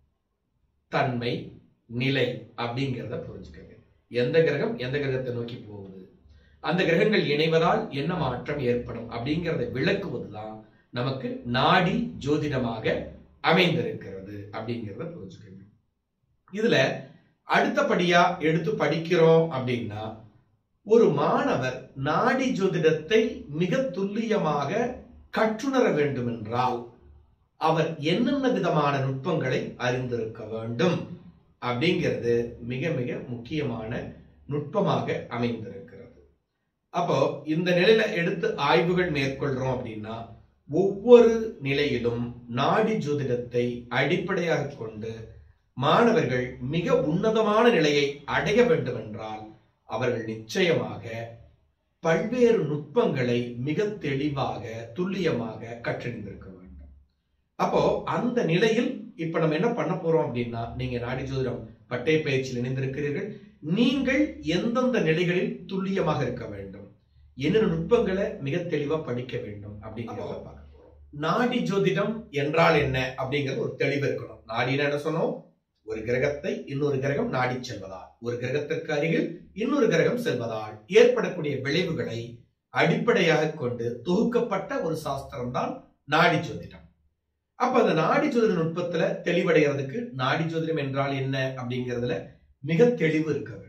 தன்மை நிலை அப்படிங்கிறத புரிஞ்சுக்கங்க எந்த கிரகம் எந்த கிரகத்தை நோக்கி போகுது அந்த கிரகங்கள் இணைவதால் என்ன மாற்றம் ஏற்படும் அப்படிங்கிறத விளக்குவதுதான் நமக்கு நாடி ஜோதிடமாக அமைந்திருக்கிறது அப்படிங்கிறத புரிஞ்சுக்கங்க இதுல அடுத்தபடியா எடுத்து படிக்கிறோம் அப்படின்னா ஒரு மாணவர் நாடி ஜோதிடத்தை மிக துல்லியமாக கற்றுணர வேண்டும் என்றால் அவர் என்னென்ன விதமான நுட்பங்களை அறிந்திருக்க வேண்டும் அப்படிங்கிறது மிக மிக முக்கியமான நுட்பமாக அமைந்திருக்கிறது அப்போ இந்த நிலையில எடுத்து ஆய்வுகள் மேற்கொள்றோம் அப்படின்னா ஒவ்வொரு நிலையிலும் நாடி ஜோதிடத்தை அடிப்படையாக கொண்டு மாணவர்கள் மிக உன்னதமான நிலையை அடைய வேண்டும் என்றால் அவர்கள் நிச்சயமாக பல்வேறு நுட்பங்களை மிக தெளிவாக துல்லியமாக கற்றறிந்திருக்க வேண்டும் அப்போ அந்த நிலையில் இப்ப நம்ம என்ன பண்ண போறோம் அப்படின்னா நீங்க நாடி ஜோதிடம் பட்டய பயிற்சியில் இணைந்திருக்கிறீர்கள் நீங்கள் எந்தெந்த நிலைகளில் துல்லியமாக இருக்க வேண்டும் என்னென்ன நுட்பங்களை மிக தெளிவா படிக்க வேண்டும் அப்படிங்கிறத பார்க்க போறோம் நாடி ஜோதிடம் என்றால் என்ன அப்படிங்கிறது ஒரு தெளிவு இருக்கணும் நாடினா என்ன சொன்னோம் ஒரு கிரகத்தை இன்னொரு கிரகம் நாடி செல்வதால் ஒரு கிரகத்திற்கு அருகில் இன்னொரு கிரகம் செல்வதால் ஏற்படக்கூடிய விளைவுகளை அடிப்படையாக கொண்டு தொகுக்கப்பட்ட ஒரு சாஸ்திரம் தான் நாடி ஜோதிடம் அப்ப அந்த நாடி ஜோதிட நுட்பத்துல தெளிவடைகிறதுக்கு நாடி ஜோதிடம் என்றால் என்ன அப்படிங்கிறதுல மிக தெளிவு இருக்க வேண்டும்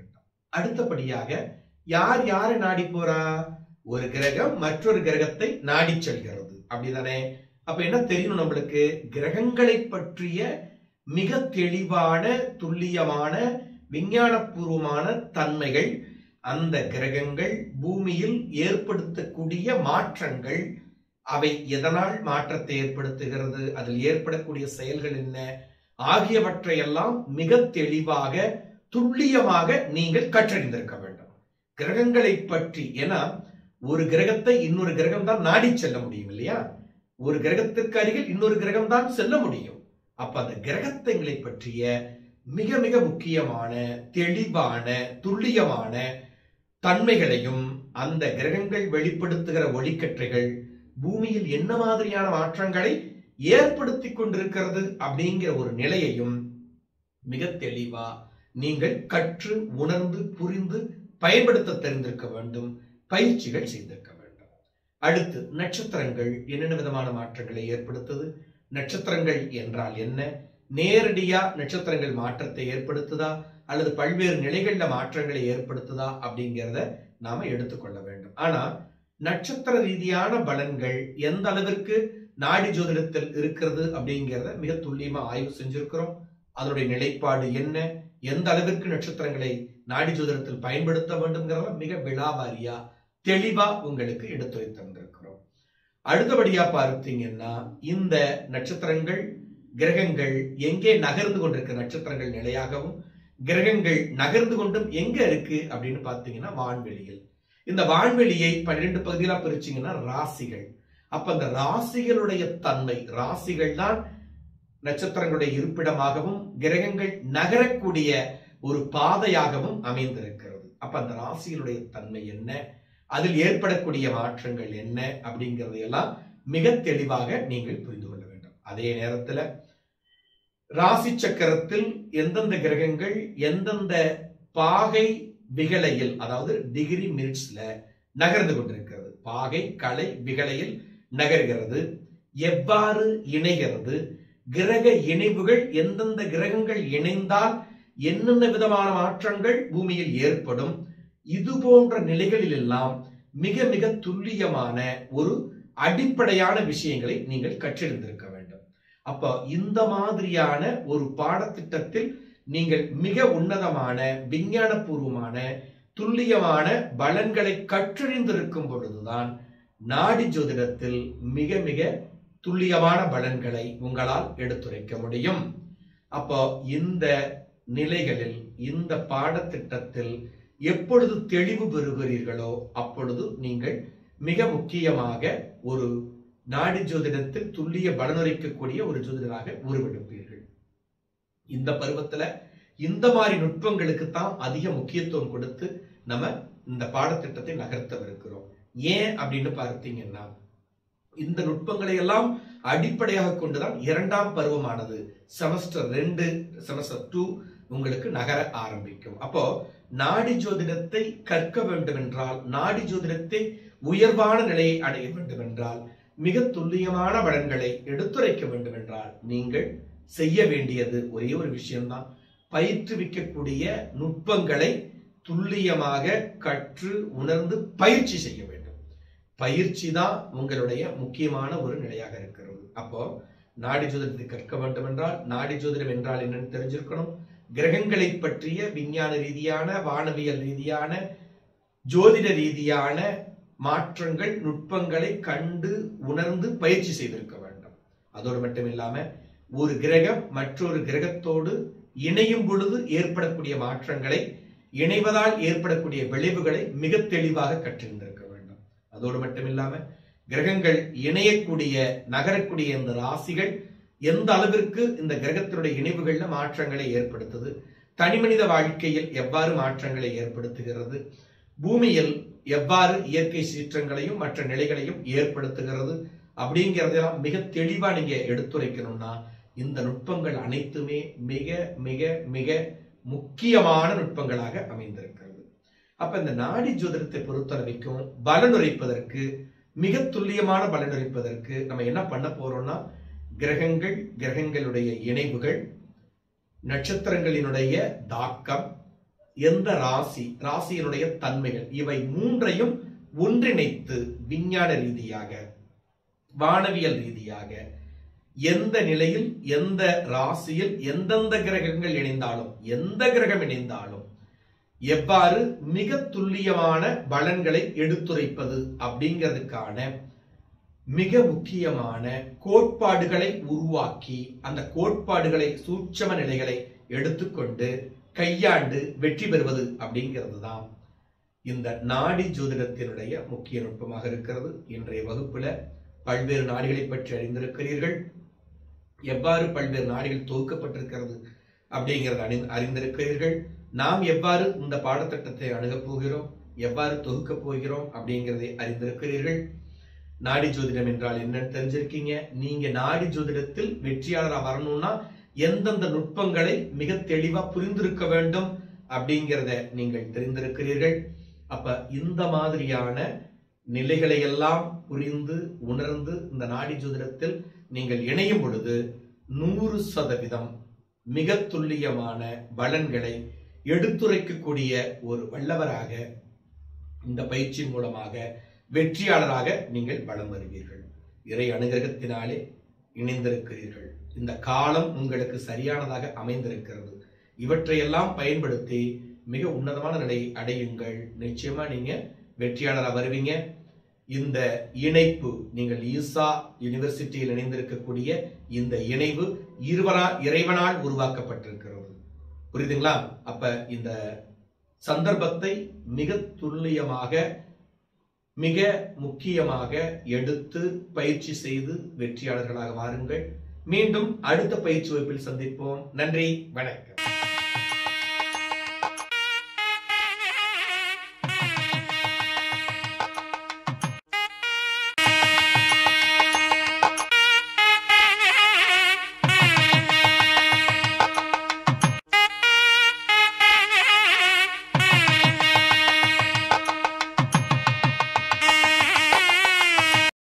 அடுத்தபடியாக யார் யாரை நாடி போறா ஒரு கிரகம் மற்றொரு கிரகத்தை நாடி செல்கிறது அப்படிதானே அப்ப என்ன தெரியணும் நம்மளுக்கு கிரகங்களை பற்றிய மிக தெளிவான துல்லியமான விஞ்ஞானபூர்வமான தன்மைகள் அந்த கிரகங்கள் பூமியில் ஏற்படுத்தக்கூடிய மாற்றங்கள் அவை எதனால் மாற்றத்தை ஏற்படுத்துகிறது அதில் ஏற்படக்கூடிய செயல்கள் என்ன ஆகியவற்றையெல்லாம் மிக தெளிவாக துல்லியமாக நீங்கள் கற்றறிந்திருக்க வேண்டும் கிரகங்களை பற்றி ஏன்னா ஒரு கிரகத்தை இன்னொரு கிரகம் தான் நாடி செல்ல முடியும் இல்லையா ஒரு கிரகத்திற்கு அருகில் இன்னொரு கிரகம் தான் செல்ல முடியும் அப்ப அந்த கிரகத்தைகளை பற்றிய மிக மிக முக்கியமான தெளிவான துல்லியமான தன்மைகளையும் அந்த கிரகங்கள் வெளிப்படுத்துகிற ஒளிக்கற்றைகள் பூமியில் என்ன மாதிரியான மாற்றங்களை ஏற்படுத்தி கொண்டிருக்கிறது அப்படிங்கிற ஒரு நிலையையும் மிக தெளிவா நீங்கள் கற்று உணர்ந்து புரிந்து பயன்படுத்த தெரிந்திருக்க வேண்டும் பயிற்சிகள் செய்திருக்க வேண்டும் அடுத்து நட்சத்திரங்கள் என்னென்ன விதமான மாற்றங்களை ஏற்படுத்துது நட்சத்திரங்கள் என்றால் என்ன நேரடியா நட்சத்திரங்கள் மாற்றத்தை ஏற்படுத்துதா அல்லது பல்வேறு நிலைகள்ல மாற்றங்களை ஏற்படுத்துதா அப்படிங்கிறத நாம எடுத்துக்கொள்ள வேண்டும் ஆனா நட்சத்திர ரீதியான பலன்கள் எந்த அளவிற்கு நாடி ஜோதிடத்தில் இருக்கிறது அப்படிங்கிறத மிக துல்லியமா ஆய்வு செஞ்சிருக்கிறோம் அதனுடைய நிலைப்பாடு என்ன எந்த அளவிற்கு நட்சத்திரங்களை நாடி ஜோதிடத்தில் பயன்படுத்த வேண்டும்ங்கிறத மிக விழாவாரியா தெளிவா உங்களுக்கு எடுத்துரை தந்திருக்கிறோம் அடுத்தபடியா பார்த்தீங்கன்னா இந்த நட்சத்திரங்கள் கிரகங்கள் எங்கே நகர்ந்து கொண்டிருக்க நட்சத்திரங்கள் நிலையாகவும் கிரகங்கள் நகர்ந்து கொண்டும் எங்க இருக்கு அப்படின்னு பாத்தீங்கன்னா வான்வெளியில் இந்த வான்வெளியை பன்னிரெண்டு பகுதிகளா பிரிச்சீங்கன்னா ராசிகள் அப்ப அந்த ராசிகளுடைய தன்மை ராசிகள் தான் நட்சத்திரங்களுடைய இருப்பிடமாகவும் கிரகங்கள் நகரக்கூடிய ஒரு பாதையாகவும் அமைந்திருக்கிறது அப்ப அந்த ராசிகளுடைய தன்மை என்ன அதில் ஏற்படக்கூடிய மாற்றங்கள் என்ன அப்படிங்கறதையெல்லாம் மிக தெளிவாக நீங்கள் புரிந்து கொள்ள வேண்டும் அதே நேரத்துல ராசி சக்கரத்தில் எந்தெந்த கிரகங்கள் எந்தெந்த பாகை விகலையில் அதாவது டிகிரி மினிட்ஸ்ல நகர்ந்து கொண்டிருக்கிறது பாகை கலை விகலையில் நகர்கிறது எவ்வாறு இணைகிறது கிரக இணைவுகள் எந்தெந்த கிரகங்கள் இணைந்தால் என்னென்ன விதமான மாற்றங்கள் பூமியில் ஏற்படும் இது போன்ற நிலைகளில் எல்லாம் மிக மிக துல்லியமான ஒரு அடிப்படையான விஷயங்களை நீங்கள் கற்றிருந்திருக்க வேண்டும் அப்ப இந்த மாதிரியான ஒரு பாடத்திட்டத்தில் நீங்கள் மிக உன்னதமான விஞ்ஞானபூர்வமான துல்லியமான பலன்களை கற்றறிந்திருக்கும் பொழுதுதான் நாடி ஜோதிடத்தில் மிக மிக துல்லியமான பலன்களை உங்களால் எடுத்துரைக்க முடியும் அப்போ இந்த நிலைகளில் இந்த பாடத்திட்டத்தில் எப்பொழுது தெளிவு பெறுகிறீர்களோ அப்பொழுது நீங்கள் மிக முக்கியமாக ஒரு நாடி ஜோதிடத்தில் துல்லிய பலனுரைக்கக்கூடிய ஒரு ஜோதிடராக உருவெடுப்பீர்கள் இந்த பருவத்துல இந்த மாதிரி நுட்பங்களுக்கு தான் அதிக முக்கியத்துவம் கொடுத்து நம்ம இந்த பாடத்திட்டத்தை நகர்த்தவிருக்கிறோம் ஏன் அப்படின்னு பார்த்தீங்கன்னா இந்த நுட்பங்களை எல்லாம் அடிப்படையாக கொண்டுதான் இரண்டாம் பருவமானது செமஸ்டர் ரெண்டு செமஸ்டர் டூ உங்களுக்கு நகர ஆரம்பிக்கும் அப்போ நாடி ஜோதிடத்தை கற்க வேண்டும் என்றால் நாடி ஜோதிடத்தை உயர்வான நிலையை அடைய வேண்டும் என்றால் மிக துல்லியமான பலன்களை எடுத்துரைக்க வேண்டும் என்றால் நீங்கள் செய்ய வேண்டியது ஒரே ஒரு விஷயம்தான் பயிற்றுவிக்கக்கூடிய நுட்பங்களை துல்லியமாக கற்று உணர்ந்து பயிற்சி செய்ய வேண்டும் பயிற்சி தான் உங்களுடைய முக்கியமான ஒரு நிலையாக இருக்கிறது அப்போ நாடி ஜோதிடத்தை கற்க வேண்டும் என்றால் நாடி ஜோதிடம் என்றால் என்னன்னு தெரிஞ்சிருக்கணும் கிரகங்களை பற்றிய விஞ்ஞான ரீதியான வானவியல் ரீதியான ஜோதிட ரீதியான மாற்றங்கள் நுட்பங்களை கண்டு உணர்ந்து பயிற்சி செய்திருக்க வேண்டும் அதோடு மட்டும் இல்லாம ஒரு கிரகம் மற்றொரு கிரகத்தோடு இணையும் பொழுது ஏற்படக்கூடிய மாற்றங்களை இணைவதால் ஏற்படக்கூடிய விளைவுகளை மிக தெளிவாக கற்றிருந்திருக்க வேண்டும் அதோடு மட்டும் இல்லாம கிரகங்கள் இணையக்கூடிய நகரக்கூடிய இந்த ராசிகள் எந்த அளவிற்கு இந்த கிரகத்தினுடைய இணைவுகள்ல மாற்றங்களை ஏற்படுத்துது தனிமனித வாழ்க்கையில் எவ்வாறு மாற்றங்களை ஏற்படுத்துகிறது பூமியில் எவ்வாறு இயற்கை சீற்றங்களையும் மற்ற நிலைகளையும் ஏற்படுத்துகிறது அப்படிங்கறதெல்லாம் மிக தெளிவா நீங்க எடுத்துரைக்கணும்னா இந்த நுட்பங்கள் அனைத்துமே மிக மிக மிக முக்கியமான நுட்பங்களாக அமைந்திருக்கிறது அப்ப இந்த நாடி ஜோதிடத்தை பொறுத்தளவைக்கும் பலனுரைப்பதற்கு மிக துல்லியமான பலனுரைப்பதற்கு நம்ம என்ன பண்ண போறோம்னா கிரகங்கள் கிரகங்களுடைய இணைவுகள் நட்சத்திரங்களினுடைய தாக்கம் எந்த ராசி ராசியினுடைய தன்மைகள் இவை மூன்றையும் ஒன்றிணைத்து விஞ்ஞான ரீதியாக வானவியல் ரீதியாக எந்த நிலையில் எந்த ராசியில் எந்தெந்த கிரகங்கள் இணைந்தாலும் எந்த கிரகம் இணைந்தாலும் எவ்வாறு மிக துல்லியமான பலன்களை எடுத்துரைப்பது அப்படிங்கிறதுக்கான மிக முக்கியமான கோட்பாடுகளை உருவாக்கி அந்த கோட்பாடுகளை சூட்சம நிலைகளை எடுத்துக்கொண்டு கையாண்டு வெற்றி பெறுவது அப்படிங்கிறது தான் இந்த நாடி ஜோதிடத்தினுடைய முக்கிய நுட்பமாக இருக்கிறது இன்றைய வகுப்புல பல்வேறு நாடுகளை பற்றி அறிந்திருக்கிறீர்கள் எவ்வாறு பல்வேறு நாடுகள் தொகுக்கப்பட்டிருக்கிறது அப்படிங்கிறத அறி அறிந்திருக்கிறீர்கள் நாம் எவ்வாறு இந்த பாடத்திட்டத்தை அணுகப் போகிறோம் எவ்வாறு தொகுக்கப் போகிறோம் அப்படிங்கிறதை அறிந்திருக்கிறீர்கள் நாடி ஜோதிடம் என்றால் என்னன்னு தெரிஞ்சிருக்கீங்க நீங்க நாடி ஜோதிடத்தில் வெற்றியாளராக வரணும்னா எந்தெந்த நுட்பங்களை மிக தெளிவா புரிந்திருக்க வேண்டும் அப்படிங்கிறத நீங்கள் தெரிந்திருக்கிறீர்கள் அப்ப இந்த மாதிரியான நிலைகளை எல்லாம் புரிந்து உணர்ந்து இந்த நாடி ஜோதிடத்தில் நீங்கள் இணையும் பொழுது நூறு சதவீதம் மிக துல்லியமான பலன்களை எடுத்துரைக்கக்கூடிய ஒரு வல்லவராக இந்த பயிற்சி மூலமாக வெற்றியாளராக நீங்கள் பலம் வருவீர்கள் இறை அனுகிரகத்தினாலே இணைந்திருக்கிறீர்கள் இந்த காலம் உங்களுக்கு சரியானதாக அமைந்திருக்கிறது இவற்றையெல்லாம் பயன்படுத்தி மிக உன்னதமான நிலையை அடையுங்கள் நிச்சயமா நீங்க வெற்றியாளராக வருவீங்க இந்த இணைப்பு நீங்கள் ஈசா யூனிவர்சிட்டியில் இணைந்திருக்கக்கூடிய இந்த இணைவு இருவரா இறைவனால் உருவாக்கப்பட்டிருக்கிறது புரியுதுங்களா அப்ப இந்த சந்தர்ப்பத்தை மிக துல்லியமாக மிக முக்கியமாக எடுத்து பயிற்சி செய்து வெற்றியாளர்களாக வாருங்கள் மீண்டும் அடுத்த பயிற்சி வகுப்பில் சந்திப்போம் நன்றி வணக்கம்